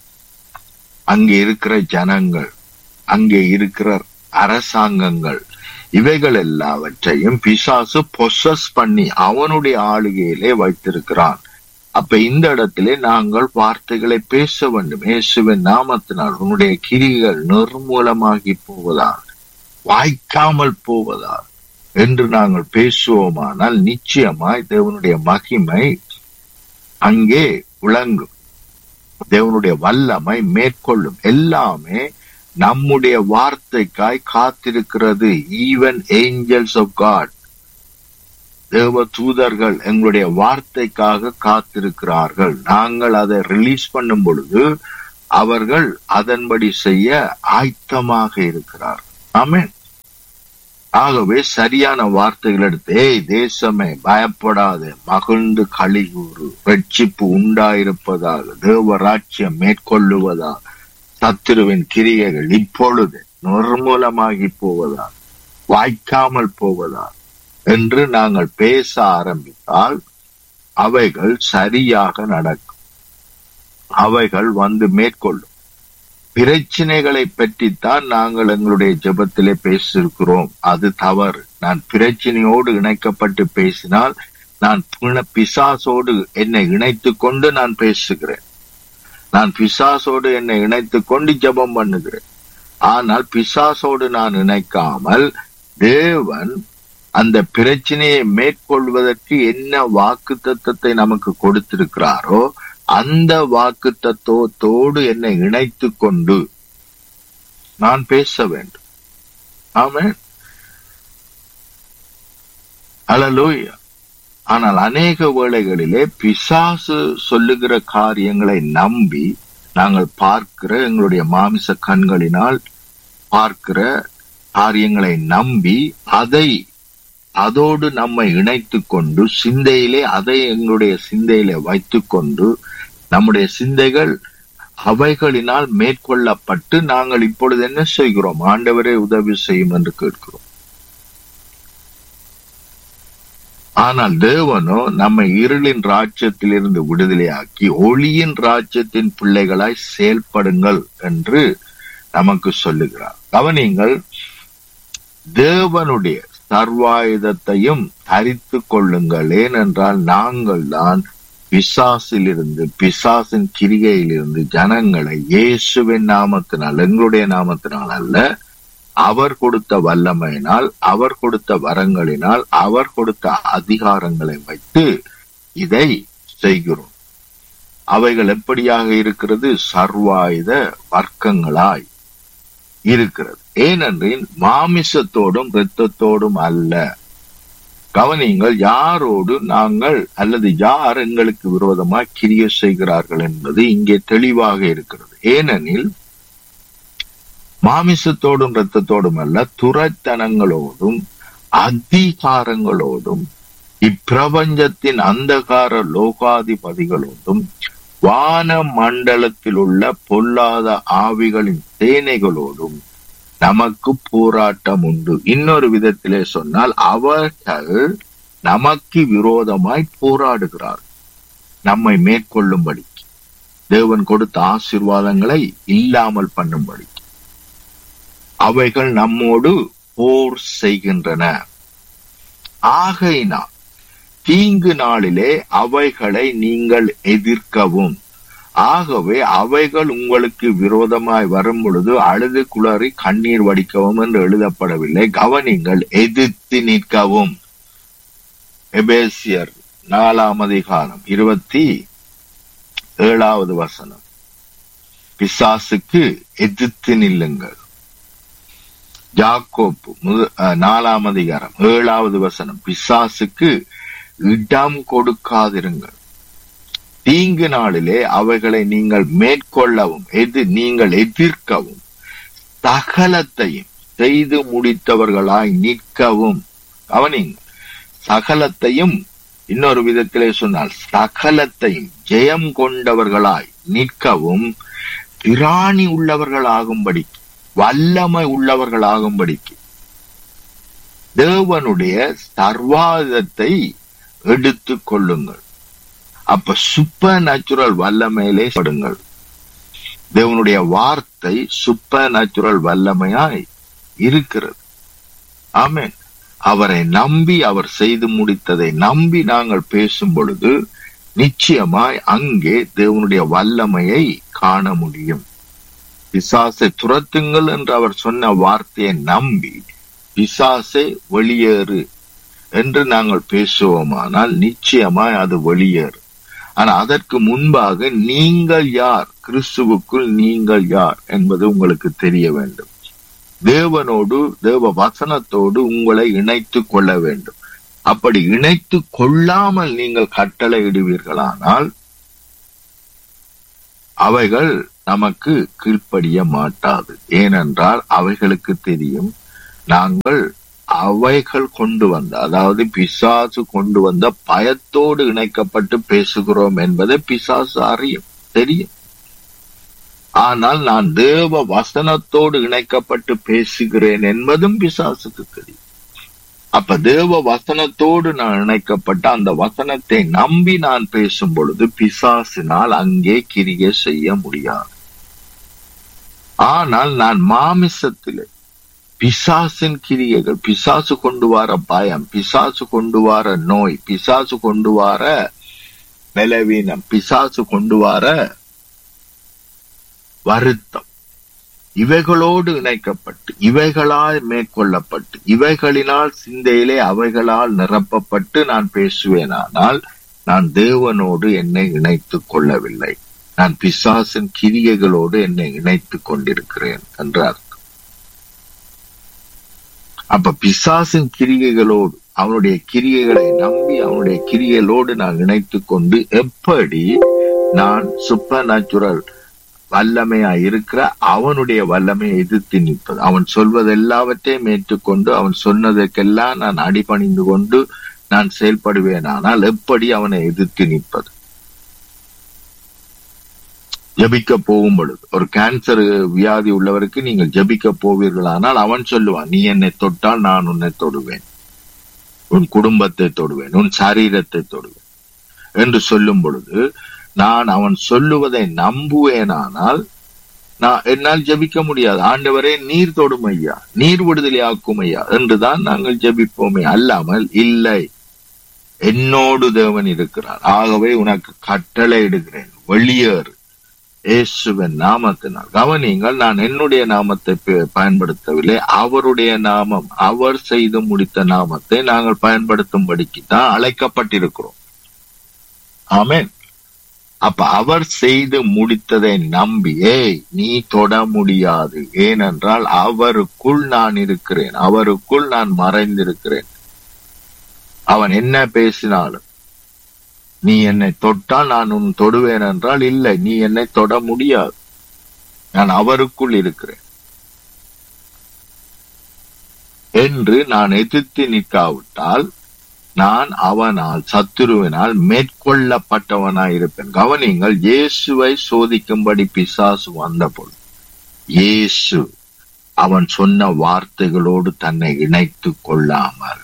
அங்கே இருக்கிற ஜனங்கள் அங்கே இருக்கிற அரசாங்கங்கள் இவைகள் எல்லாவற்றையும் பிசாசு பொசஸ் பண்ணி அவனுடைய ஆளுகையிலே வைத்திருக்கிறான் அப்ப இந்த இடத்திலே நாங்கள் வார்த்தைகளை பேச வேண்டும் இயேசுவின் நாமத்தினால் உன்னுடைய கிரிகள் நிர்மூலமாகி போவதால் வாய்க்காமல் போவதால் என்று நாங்கள் பேசுவோமானால் நிச்சயமாய் தேவனுடைய மகிமை அங்கே விளங்கும் தேவனுடைய வல்லமை மேற்கொள்ளும் எல்லாமே நம்முடைய வார்த்தைக்காய் காத்திருக்கிறது ஈவன் ஏஞ்சல்ஸ் ஆஃப் காட் தேவ தூதர்கள் எங்களுடைய வார்த்தைக்காக காத்திருக்கிறார்கள் நாங்கள் அதை ரிலீஸ் பண்ணும் பொழுது அவர்கள் அதன்படி செய்ய ஆயத்தமாக இருக்கிறார்கள் ஆமென் ஆகவே சரியான வார்த்தைகள் எடுத்து ஏய் தேசமே பயப்படாதே மகிழ்ந்து கழிகூறு ரட்சிப்பு உண்டாயிருப்பதாக தேவராட்சியம் மேற்கொள்ளுவதாக சத்துருவின் கிரியைகள் இப்பொழுது நிர்மூலமாகி போவதாக வாய்க்காமல் போவதாக என்று நாங்கள் பேச ஆரம்பித்தால் அவைகள் சரியாக நடக்கும் அவைகள் வந்து மேற்கொள்ளும் பிரச்சனைகளை பற்றித்தான் நாங்கள் எங்களுடைய ஜெபத்திலே பேசியிருக்கிறோம் அது தவறு நான் பிரச்சனையோடு இணைக்கப்பட்டு பேசினால் நான் பிண- பிசாசோடு என்னை இணைத்துக் கொண்டு நான் பேசுகிறேன் நான் பிசாசோடு என்னை இணைத்துக் கொண்டு ஜெபம் பண்ணுகிறேன் ஆனால் பிசாசோடு நான் இணைக்காமல் தேவன் அந்த பிரச்சனையை மேற்கொள்வதற்கு என்ன வாக்கு தத்தத்தை நமக்கு கொடுத்திருக்கிறாரோ அந்த வாக்கு தத்துவத்தோடு என்னை இணைத்துக் கொண்டு நான் பேச வேண்டும் ஆமென் அல்லேலூயா ஆனால் அநேக வேளைகளிலே பிசாசு சொல்லுகிற காரியங்களை நம்பி நாங்கள் பார்க்கிற எங்களுடைய மாமிச கண்களினால் பார்க்கிற காரியங்களை நம்பி அதை அதோடு நம்மை இணைத்துக் கொண்டு சிந்தையிலே அதை எங்களுடைய சிந்தையிலே வைத்துக்கொண்டு நம்முடைய சிந்தைகள் அவைகளினால் மேற்கொள்ளப்பட்டு நாங்கள் இப்பொழுது என்ன செய்கிறோம் ஆண்டவரே உதவி செய்யும் என்று கேட்கிறோம் ஆனால் தேவனோ நம்மை இருளின் ராஜ்யத்திலிருந்து விடுதலையாக்கி ஒளியின் ராஜ்யத்தின் பிள்ளைகளாய் செயல்படுங்கள் என்று நமக்கு சொல்லுகிறார் கவனிங்கள் தேவனுடைய சர்வாயுதத்தையும் தரித்து கொள்ளுங்கள் ஏனென்றால் நாங்கள் தான் பிசாசிலிருந்து பிசாசின் கிரிகையிலிருந்து ஜனங்களை இயேசுவின் நாமத்தினால் எங்களுடைய நாமத்தினால் அல்ல அவர் கொடுத்த வல்லமையினால் அவர் கொடுத்த வரங்களினால் அவர் கொடுத்த அதிகாரங்களை வைத்து இதை செய்கிறோம் அவைகள் எப்படியாக இருக்கிறது சர்வாயுத வர்க்கங்களாய் இருக்கிறது ஏனென்றில் மாமிசத்தோடும் இரத்தத்தோடும் அல்ல கவனியுங்கள் யாரோடு நாங்கள் அல்லது யார் எங்களுக்கு விரோதமாய் கிரிய செய்கிறார்கள் என்பது இங்கே தெளிவாக இருக்கிறது ஏனெனில் மாமிசத்தோடும் இரத்தத்தோடும் அல்ல துரைத்தனங்களோடும் அதிகாரங்களோடும் இப்பிரபஞ்சத்தின் அந்தகார லோகாதிபதிகளோடும் வான மண்டலத்தில் உள்ள பொல்லாத ஆவிகளின் சேனைகளோடும் நமக்கு போராட்டம் உண்டு இன்னொரு விதத்திலே சொன்னால் அவர்கள் நமக்கு விரோதமாய் போராடுகிறார் நம்மை மேற்கொள்ளும்படி தேவன் கொடுத்த ஆசீர்வாதங்களை இல்லாமல் பண்ணும்படி அவைகள் நம்மோடு போர் செய்கின்றன ஆகையினால் தீங்கு நாளிலே அவைகளை நீங்கள் எதிர்க்கவும் ஆகவே அவைகள் உங்களுக்கு விரோதமாய் வரும் பொழுது அழுது குளறி கண்ணீர் வடிக்கவும் என்று எழுதப்படவில்லை கவனிங்கள் எதிர்த்து நிற்கவும் எபேசியர் நாலாம் அதிகாரம் இருபத்தி ஏழாவது வசனம் பிசாசுக்கு எதிர்த்து நில்லுங்கள் ஜாக்கோப்பு முத- அஹ், நாலாம் அதிகாரம் ஏழாவது வசனம் பிசாசுக்கு இடம் கொடுக்காதிருங்கள் தீங்கு நாளிலே அவைகளை நீங்கள் மேற்கொள்ளவும் எது நீங்கள் எதிர்க்கவும் சகலத்தையும் செய்து முடித்தவர்களாய் நிற்கவும் கவனிங்க சகலத்தையும் இன்னொரு விதத்திலே சொன்னால் சகலத்தையும் ஜெயம் கொண்டவர்களாய் நிற்கவும் பிராணி உள்ளவர்களாகும்படி வல்லமை உள்ளவர்களாகும்படிக்கு தேவனுடைய சர்வாதத்தை எடுத்துக் கொள்ளுங்கள் அப்ப சூப்பர் நேச்சுரல் வல்லமையிலே படுங்கள் தேவனுடைய வார்த்தை சூப்பர் நேச்சுரல் வல்லமையாய் இருக்கிறது ஆமென் அவரை நம்பி அவர் செய்து முடித்ததை நம்பி நாங்கள் பேசும் பொழுது நிச்சயமாய் அங்கே தேவனுடைய வல்லமையை காண முடியும் பிசாசை துரத்துங்கள் என்று அவர் சொன்ன வார்த்தையை நம்பி பிசாசை வெளியேறு என்று நாங்கள் பேசுவோமானால் நிச்சயமாய் அது வெளியேறு ஆனா அதற்கு முன்பாக நீங்கள் யார் கிறிஸ்துவுக்குள் நீங்கள் யார் என்பது உங்களுக்கு தெரிய வேண்டும் தேவனோடு தேவ வசனத்தோடு உங்களை இணைத்து கொள்ள வேண்டும் அப்படி இணைத்து கொள்ளாமல் நீங்கள் கட்டளை இடுவீர்களானால் அவைகள் நமக்கு கீழ்ப்படிய மாட்டாது ஏனென்றால் அவைகளுக்கு தெரியும் நாங்கள் அவைகள் கொண்டு வந்த அதாவது பிசாசு கொண்டு வந்த பயத்தோடு இணைக்கப்பட்டு பேசுகிறோம் என்பதை பிசாசு அறியும் தெரியும் ஆனால் நான் தேவ வசனத்தோடு இணைக்கப்பட்டு பேசுகிறேன் என்பதும் பிசாசுக்கு தெரியும் அப்ப தேவ வசனத்தோடு நான் இணைக்கப்பட்ட அந்த வசனத்தை நம்பி நான் பேசும் பொழுது பிசாசினால் அங்கே கிரிய செய்ய முடியாது ஆனால் நான் மாமிசத்திலே பிசாசின் கிரியைகள் பிசாசு கொண்டு வர பயம் பிசாசு கொண்டு வர நோய் பிசாசு கொண்டு வர பலவீனம் பிசாசு கொண்டு வர வருத்தம் இவைகளோடு இணைக்கப்பட்டு இவைகளால் மேற்கொள்ளப்பட்டு இவைகளினால் சிந்தையிலே அவைகளால் நிரப்பப்பட்டு நான் பேசுவேனானால் நான் தேவனோடு என்னை இணைத்துக் கொள்ளவில்லை நான் பிசாசின் கிரியைகளோடு என்னை இணைத்துக் கொண்டிருக்கிறேன் என்று அர்த்தம் அப்ப பிசாசின் கிரியைகளோடு அவனுடைய கிரியைகளை நம்பி அவனுடைய கிரியைகளோடு நான் இணைத்துக் கொண்டு எப்படி நான் சூப்பர் நேச்சுரல் வல்லமையா இருக்கிற அவனுடைய வல்லமையை எதிர்த்து நிற்பது அவன் சொல்வது எல்லாவற்றையும் ஏற்றுக்கொண்டு அவன் சொன்னதற்கெல்லாம் நான் அடிபணிந்து கொண்டு நான் செயல்படுவேன் ஆனால் எப்படி அவனை எதிர்த்து நிற்பது ஜபிக்க போகும் பொழுது ஒரு கேன்சர் வியாதி உள்ளவருக்கு நீங்கள் ஜபிக்க போவீர்களானால் அவன் சொல்லுவான் நீ என்னை தொட்டால் நான் உன்னை தொடுவேன் உன் குடும்பத்தை தொடுவேன் உன் சரீரத்தை தொடுவேன் என்று சொல்லும் பொழுது நான் அவன் சொல்லுவதை நம்புவேனானால் நான் என்னால் ஜபிக்க முடியாது ஆண்டவரே நீர் தொடும் ஐயா நீர் விடுதலை ஆக்கும் ஐயா என்றுதான் நாங்கள் ஜபிப்போமே அல்லாமல் இல்லை என்னோடு தேவன் இருக்கிறார் ஆகவே உனக்கு கட்டளை இடுகிறேன் வெளியேறு இயேசுவின் நாமத்தினால் கவனிங்கள் நான் என்னுடைய நாமத்தை பயன்படுத்தவில்லை அவருடைய நாமம் அவர் செய்து முடித்த நாமத்தை நாங்கள் பயன்படுத்தும்படிக்கு தான் அழைக்கப்பட்டிருக்கிறோம் ஆமேன் அப்ப அவர் செய்து முடித்ததை நம்பி ஏய் நீ தொட முடியாது ஏனென்றால் அவருக்குள் நான் இருக்கிறேன் அவருக்குள் நான் மறைந்திருக்கிறேன் அவன் என்ன பேசினாலும் நீ என்னை தொட்டால் நான் உன் தொடுவேன் என்றால் இல்லை நீ என்னை தொட முடியாது நான் அவருக்குள் இருக்கிறேன் என்று நான் எதிர்த்து நிற்காவிட்டால் நான் அவனால் சத்துருவினால் மேற்கொள்ளப்பட்டவனாய் இருப்பேன் கவனிங்கள் இயேசுவை சோதிக்கும்படி பிசாசு வந்தபோது இயேசு அவன் சொன்ன வார்த்தைகளோடு தன்னை இணைத்துக் கொள்ளாமல்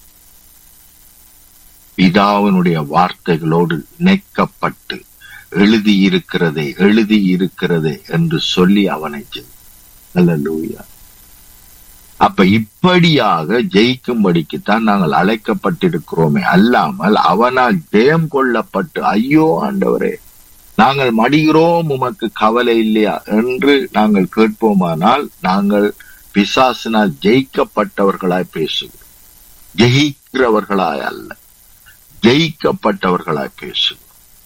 பிதாவினுடைய வார்த்தைகளோடு இணைக்கப்பட்டு எழுதியிருக்கிறதே எழுதியிருக்கிறதே என்று சொல்லி அவனை அல்லூயா அப்ப இப்படியாக ஜெயிக்கும்படிக்குத்தான் நாங்கள் அழைக்கப்பட்டிருக்கிறோமே அல்லாமல் அவனால் ஜெயம் கொள்ளப்பட்டு ஐயோ ஆண்டவரே நாங்கள் மடிகிறோம் உமக்கு கவலை இல்லையா என்று நாங்கள் கேட்போமானால் நாங்கள் பிசாசினால் ஜெயிக்கப்பட்டவர்களாய் பேசுகிறோம் ஜெயிக்கிறவர்களாய் அல்ல ஜெயிக்கப்பட்டவர்களாய் பேசுகிறோம்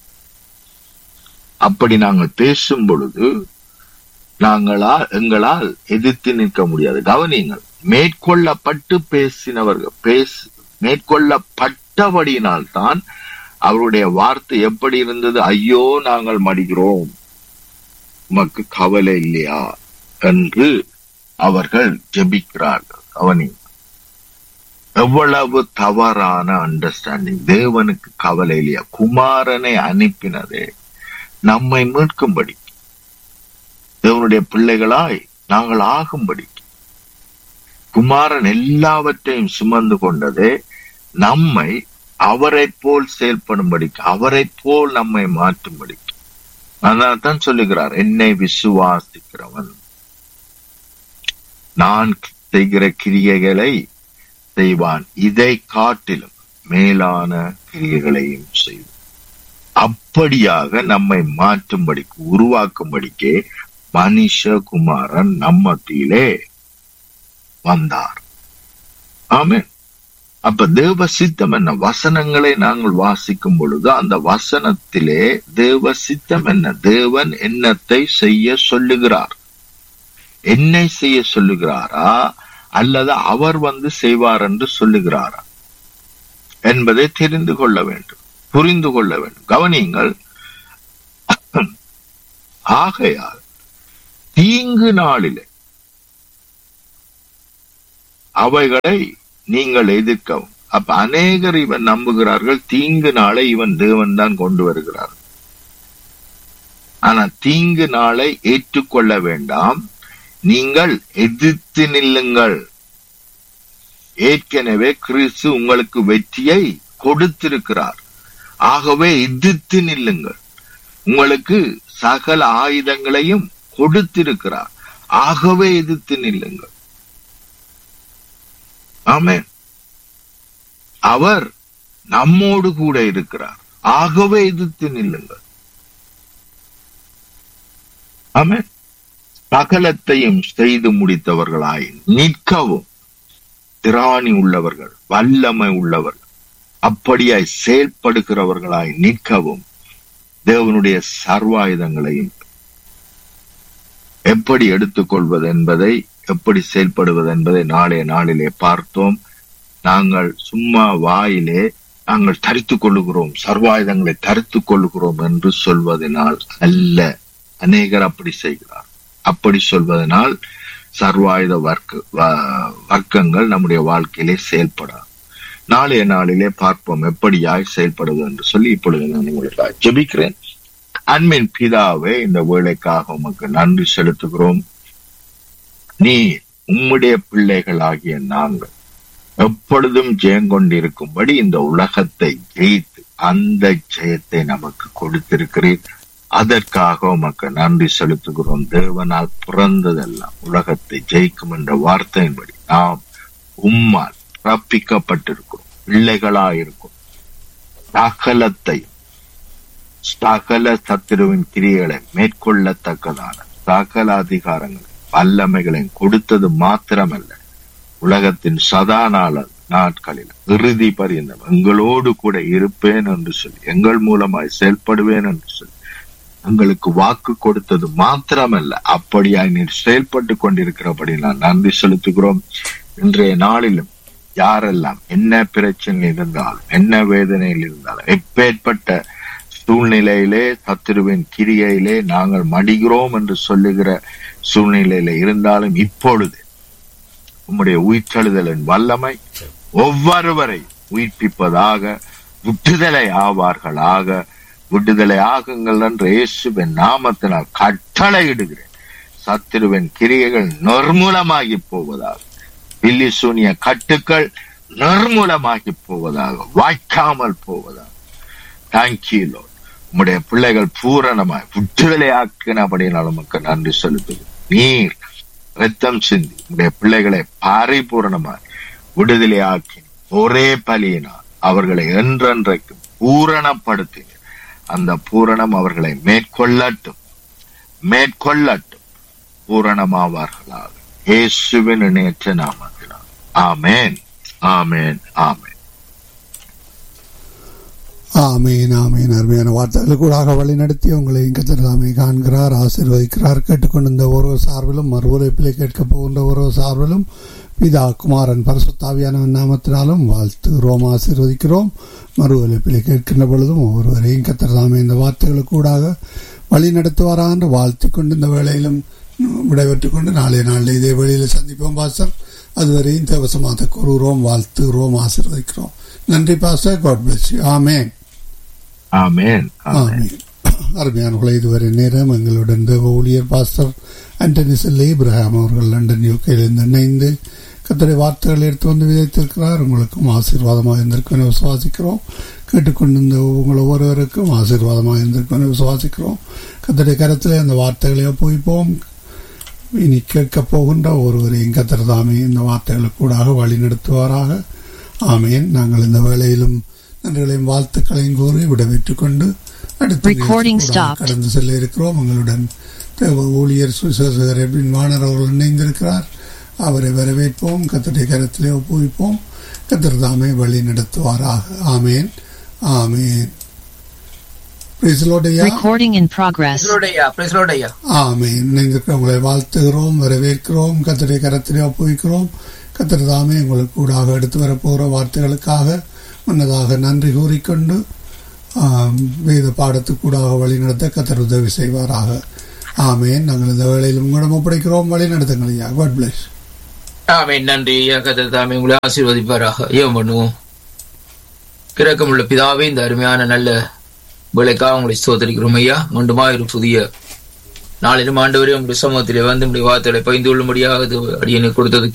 அப்படி நாங்கள் பேசும் பொழுது நாங்களா எங்களால் எதிர்த்து நிற்க முடியாது கவனியுங்கள் மேற்கொள்ளப்பட்டு பேசினவர்கள் பேச மேற்கொள்ளப்பட்டபடியினால் தான் அவருடைய வார்த்தை எப்படி இருந்தது ஐயோ நாங்கள் மடிகிறோம் உமக்கு கவலை இல்லையா என்று அவர்கள் ஜெபிக்கிறார்கள் கவனி எவ்வளவு தவறான அண்டர்ஸ்டாண்டிங் தேவனுக்கு கவலை இல்லையா குமாரனை அனுப்பினதே நம்மை மீட்கும்படி தேவனுடைய பிள்ளைகளாய் நாங்கள் ஆகும்படி குமாரன் எல்லாவற்றையும் சுமந்து கொண்டதே நம்மை அவரை போல் செயல்படும்படிக்கு அவரை போல் நம்மை மாற்றும்படிக்கு அதனால தான் சொல்லுகிறார் என்னை விசுவாசிக்கிறவன் நான் செய்கிற கிரியைகளை செய்வான் இதை காட்டிலும் மேலான கிரியைகளையும் செய்வான் அப்படியாக நம்மை மாற்றும்படிக்கு உருவாக்கும்படிக்கே மனுஷகுமாரன் நம்மத்திலே வந்தார் ஆமே அப்ப தேவ சித்தம் என்ன வசனங்களை நாங்கள் வாசிக்கும் பொழுது அந்த வசனத்திலே தேவ சித்தம் என்ன தேவன் என்னத்தை செய்ய சொல்லுகிறார் என்னை செய்ய சொல்லுகிறாரா அல்லது அவர் வந்து செய்வார் என்று சொல்லுகிறாரா என்பதை தெரிந்து கொள்ள வேண்டும் புரிந்து கொள்ள வேண்டும் கவனியுங்கள் ஆகையால் தீங்கு நாளிலே அவைகளை நீங்கள் எதிர்க்கவும் அப்ப அநேகர் இவன் நம்புகிறார்கள் தீங்கு நாளை இவன் தேவன் தான் கொண்டு வருகிறார் ஆனா தீங்கு நாளை ஏற்றுக்கொள்ள வேண்டாம் நீங்கள் எதிர்த்து நில்லுங்கள் ஏற்கனவே கிறிஸ்து உங்களுக்கு வெற்றியை கொடுத்திருக்கிறார் ஆகவே எதிர்த்து நில்லுங்கள் உங்களுக்கு சகல ஆயுதங்களையும் கொடுத்திருக்கிறார் ஆகவே எதிர்த்து நில்லுங்கள் ஆமே அவர் நம்மோடு கூட இருக்கிறார் ஆகவே எதிர்த்து நில்லுங்கள் ஆமே சகலத்தையும் செய்து முடித்தவர்களாய் நிற்கவும் திராணி உள்ளவர்கள் வல்லமை உள்ளவர்கள் அப்படியாய் செயல்படுகிறவர்களாய் நிற்கவும் தேவனுடைய சர்வாயுதங்களையும் எப்படி எடுத்துக்கொள்வது என்பதை எப்படி செயல்படுவது என்பதை நாளைய நாளிலே பார்த்தோம் நாங்கள் சும்மா வாயிலே நாங்கள் தரித்துக் கொள்ளுகிறோம் சர்வாயுதங்களை தரித்துக் கொள்ளுகிறோம் என்று சொல்வதனால் அல்ல அநேகர் அப்படி செய்கிறார் அப்படி சொல்வதனால் சர்வாயுத வர்க்க வர்க்கங்கள் நம்முடைய வாழ்க்கையிலே செயல்படாது நாளைய நாளிலே பார்ப்போம் எப்படியாய் செயல்படுவது என்று சொல்லி இப்பொழுது நான் உங்களுக்காக ஜெபிக்கிறேன் அன்பின் பிதாவே இந்த வேலைக்காக உமக்கு நன்றி செலுத்துகிறோம் நீ உம்முடைய பிள்ளைகளாகிய நாங்கள் எப்பொழுதும் ஜெயங்கொண்டிருக்கும்படி இந்த உலகத்தை ஜெயித்து அந்த ஜெயத்தை நமக்கு கொடுத்திருக்கிறீர் அதற்காக உமக்கு நன்றி செலுத்துகிறோம் தேவனால் பிறந்ததெல்லாம் உலகத்தை ஜெயிக்கும் என்ற வார்த்தையின்படி நாம் உம்மால் பிறப்பிக்கப்பட்டிருக்கிறோம் பிள்ளைகளாயிருக்கும் சகலத்தை சகல சத்திருவின் கிரியைகளை மேற்கொள்ளத்தக்கதான சகல அதிகாரங்களை வல்லமைகளை கொடுத்தது மாத்திரமல்ல உலகத்தின் சதா நாள நாட்களில் இறுதி பரியந்தம் எங்களோடு கூட இருப்பேன் என்று சொல்லி எங்கள் மூலமாய் செயல்படுவேன் என்று சொல்லி எங்களுக்கு வாக்கு கொடுத்தது மாத்திரமல்ல அப்படியாய் நீர் செயல்பட்டு கொண்டிருக்கிறபடி நான் நன்றி செலுத்துகிறோம் இன்றைய நாளிலும் யாரெல்லாம் என்ன பிரச்சனை இருந்தாலும் என்ன வேதனையில் இருந்தாலும் எப்பேற்பட்ட சூழ்நிலையிலே சத்துருவின் கிரியையிலே நாங்கள் மடிகிறோம் என்று சொல்லுகிற சூழ்நிலையில இருந்தாலும் இப்பொழுது உம்முடைய உயிர்த்தெழுதலின் வல்லமை ஒவ்வொருவரை உயிர்ப்பிப்பதாக விட்டுதலை ஆவார்களாக விடுதலை ஆகுங்கள் என்று இயேசுவின் நாமத்தினால் கட்டளையிடுகிறேன் சத்துருவின் கிரியைகள் நிர்மூலமாகி போவதாக பில்லி சூனிய கட்டுக்கள் நிர்மூலமாகி போவதாக வாய்க்காமல் போவதாக தேங்க்யூ லோட் உம்முடைய பிள்ளைகள் பூரணமாய் விடுதலை ஆக்கினபடினால் நமக்கு நன்றி செலுத்துகிறோம் நீர் ரத்தம் சிந்தி உடைய பிள்ளைகளை பாரிபூரணமாய் விடுதலை ஆக்கி ஒரே பலியினால் அவர்களை என்றென்றைக்கும் பூரணப்படுத்தின அந்த பூரணம் அவர்களை மேற்கொள்ளட்டும் மேற்கொள்ளட்டும் பூரணமாவார்களாக இயேசுவின் இணையற்ற நாமத்தினால் ஆமேன் ஆமேன் ஆமேன் ஆமீன் ஆமீன் அருமையான வார்த்தைகள் கூடாக வழி நடத்தி உங்களை கத்திரதாமை காண்கிறார் ஆசீர்வதிக்கிறார் கேட்டுக்கொண்டிருந்த ஒரு சார்பிலும் மறுவுரைப்பிலே கேட்கப் போகின்ற ஒரு சார்பிலும் பிதா குமாரன் பரசுத்தாவியானவன் நாமத்தினாலும் வாழ்த்து ரோம் ஆசீர்வதிக்கிறோம் மறுவலைப்பிலே கேட்கின்ற பொழுதும் ஒவ்வொருவரையும் கத்திரதாமை இந்த வார்த்தைகளுக்கு கூடாக வழி நடத்துவாராக என்று வாழ்த்து கொண்டு இந்த வேளையிலும் விடைபெற்றுக் கொண்டு நாளைய நாளில் இதே வேளையில் சந்திப்போம் பாஸ்டர் அதுவரையும் தேவசமாக கூறுகிறோம் வாழ்த்து ரோம் ஆசீர்வதிக்கிறோம் நன்றி பாஸ்டர் காட் பிளஸ் ஆமேன் ஆமேன் ஆமேன் அருமையானவர்களை இதுவரை நேரம் எங்களுடன் தேவ ஊழியர் பாஸ்டர் ஆண்டனி செல்ல இப்ரஹாம் அவர்கள் லண்டன் யூகையிலிருந்து இணைந்து கத்தரை வார்த்தைகள் எடுத்து வந்து விதைத்திருக்கிறார் உங்களுக்கும் ஆசீர்வாதமாக இருந்திருக்கும் விசுவாசிக்கிறோம் கேட்டுக்கொண்டிருந்த உங்கள் ஒவ்வொருவருக்கும் ஆசீர்வாதமாக இருந்திருக்கும் விசுவாசிக்கிறோம் கத்தரை கரத்தில் அந்த வார்த்தைகளை ஒப்புவிப்போம் இனி கேட்கப் போகின்ற ஒருவரையும் கத்தர் தாமே இந்த வார்த்தைகளுக்கு கூடாக வழி நடத்துவாராக ஆமேன் நாங்கள் இந்த வேளையிலும் நன்றிகளையும் வாழ்த்துக்களையும் கூறி விடைபெற்றுக் கொண்டு Recording அடுத்த stopped. கடந்து செல்ல இருக்கிறோம் உங்களுடன் தேவ ஊழியர் சுசேசகர் எபின் வாணர் அவர்கள் இணைந்திருக்கிறார் அவரை வரவேற்போம் கத்தருடைய கரத்திலே ஒப்புவிப்போம் கத்தர் தாமே வழி நடத்துவாராக ஆமேன் ஆமேன் Praise the Lord ஐயா. Recording in progress. பிரைஸ்லோடையா பிரைஸ்லோடையா ஆமேன் இணைந்திருக்கிறவங்களை வாழ்த்துகிறோம் வரவேற்கிறோம் கத்தருடைய கரத்திலே ஒப்புவிக்கிறோம் கத்தர் தாமே உங்களுக்கு கூடாக எடுத்து வரப்போகிற வார்த்தைகளுக்காக முன்னதாக நன்றி கூறிக்கொண்டு ஆம், வேத பாடத்துக்கூடாக வழி நடத்த கத்தர் உதவி செய்வாராக ஆமேன் நாங்கள் இந்த வேளையில் உங்களிடம் ஒப்படைக்கிறோம் வழி நடத்துங்கள் ஐயா காட் பிளஸ் ஆமென் நன்றி ஐயா கத்தர் தாமே உங்களை ஆசீர்வதிப்பாராக ஏன் பண்ணுவோம் கிரக்கமுள்ள பிதாவே இந்த அருமையான நல்ல வேலைக்காக உங்களை ஸ்தோத்தரிக்கிறோம் ஐயா மீண்டுமா ஒரு புதிய நாளிலும் ஆண்டவரே உங்களுடைய சமூகத்திலே வந்து உங்களுடைய வார்த்தைகளை பகிர்ந்து கொள்ளும்படியாக அது அடியனுக்கு கொடுத்தது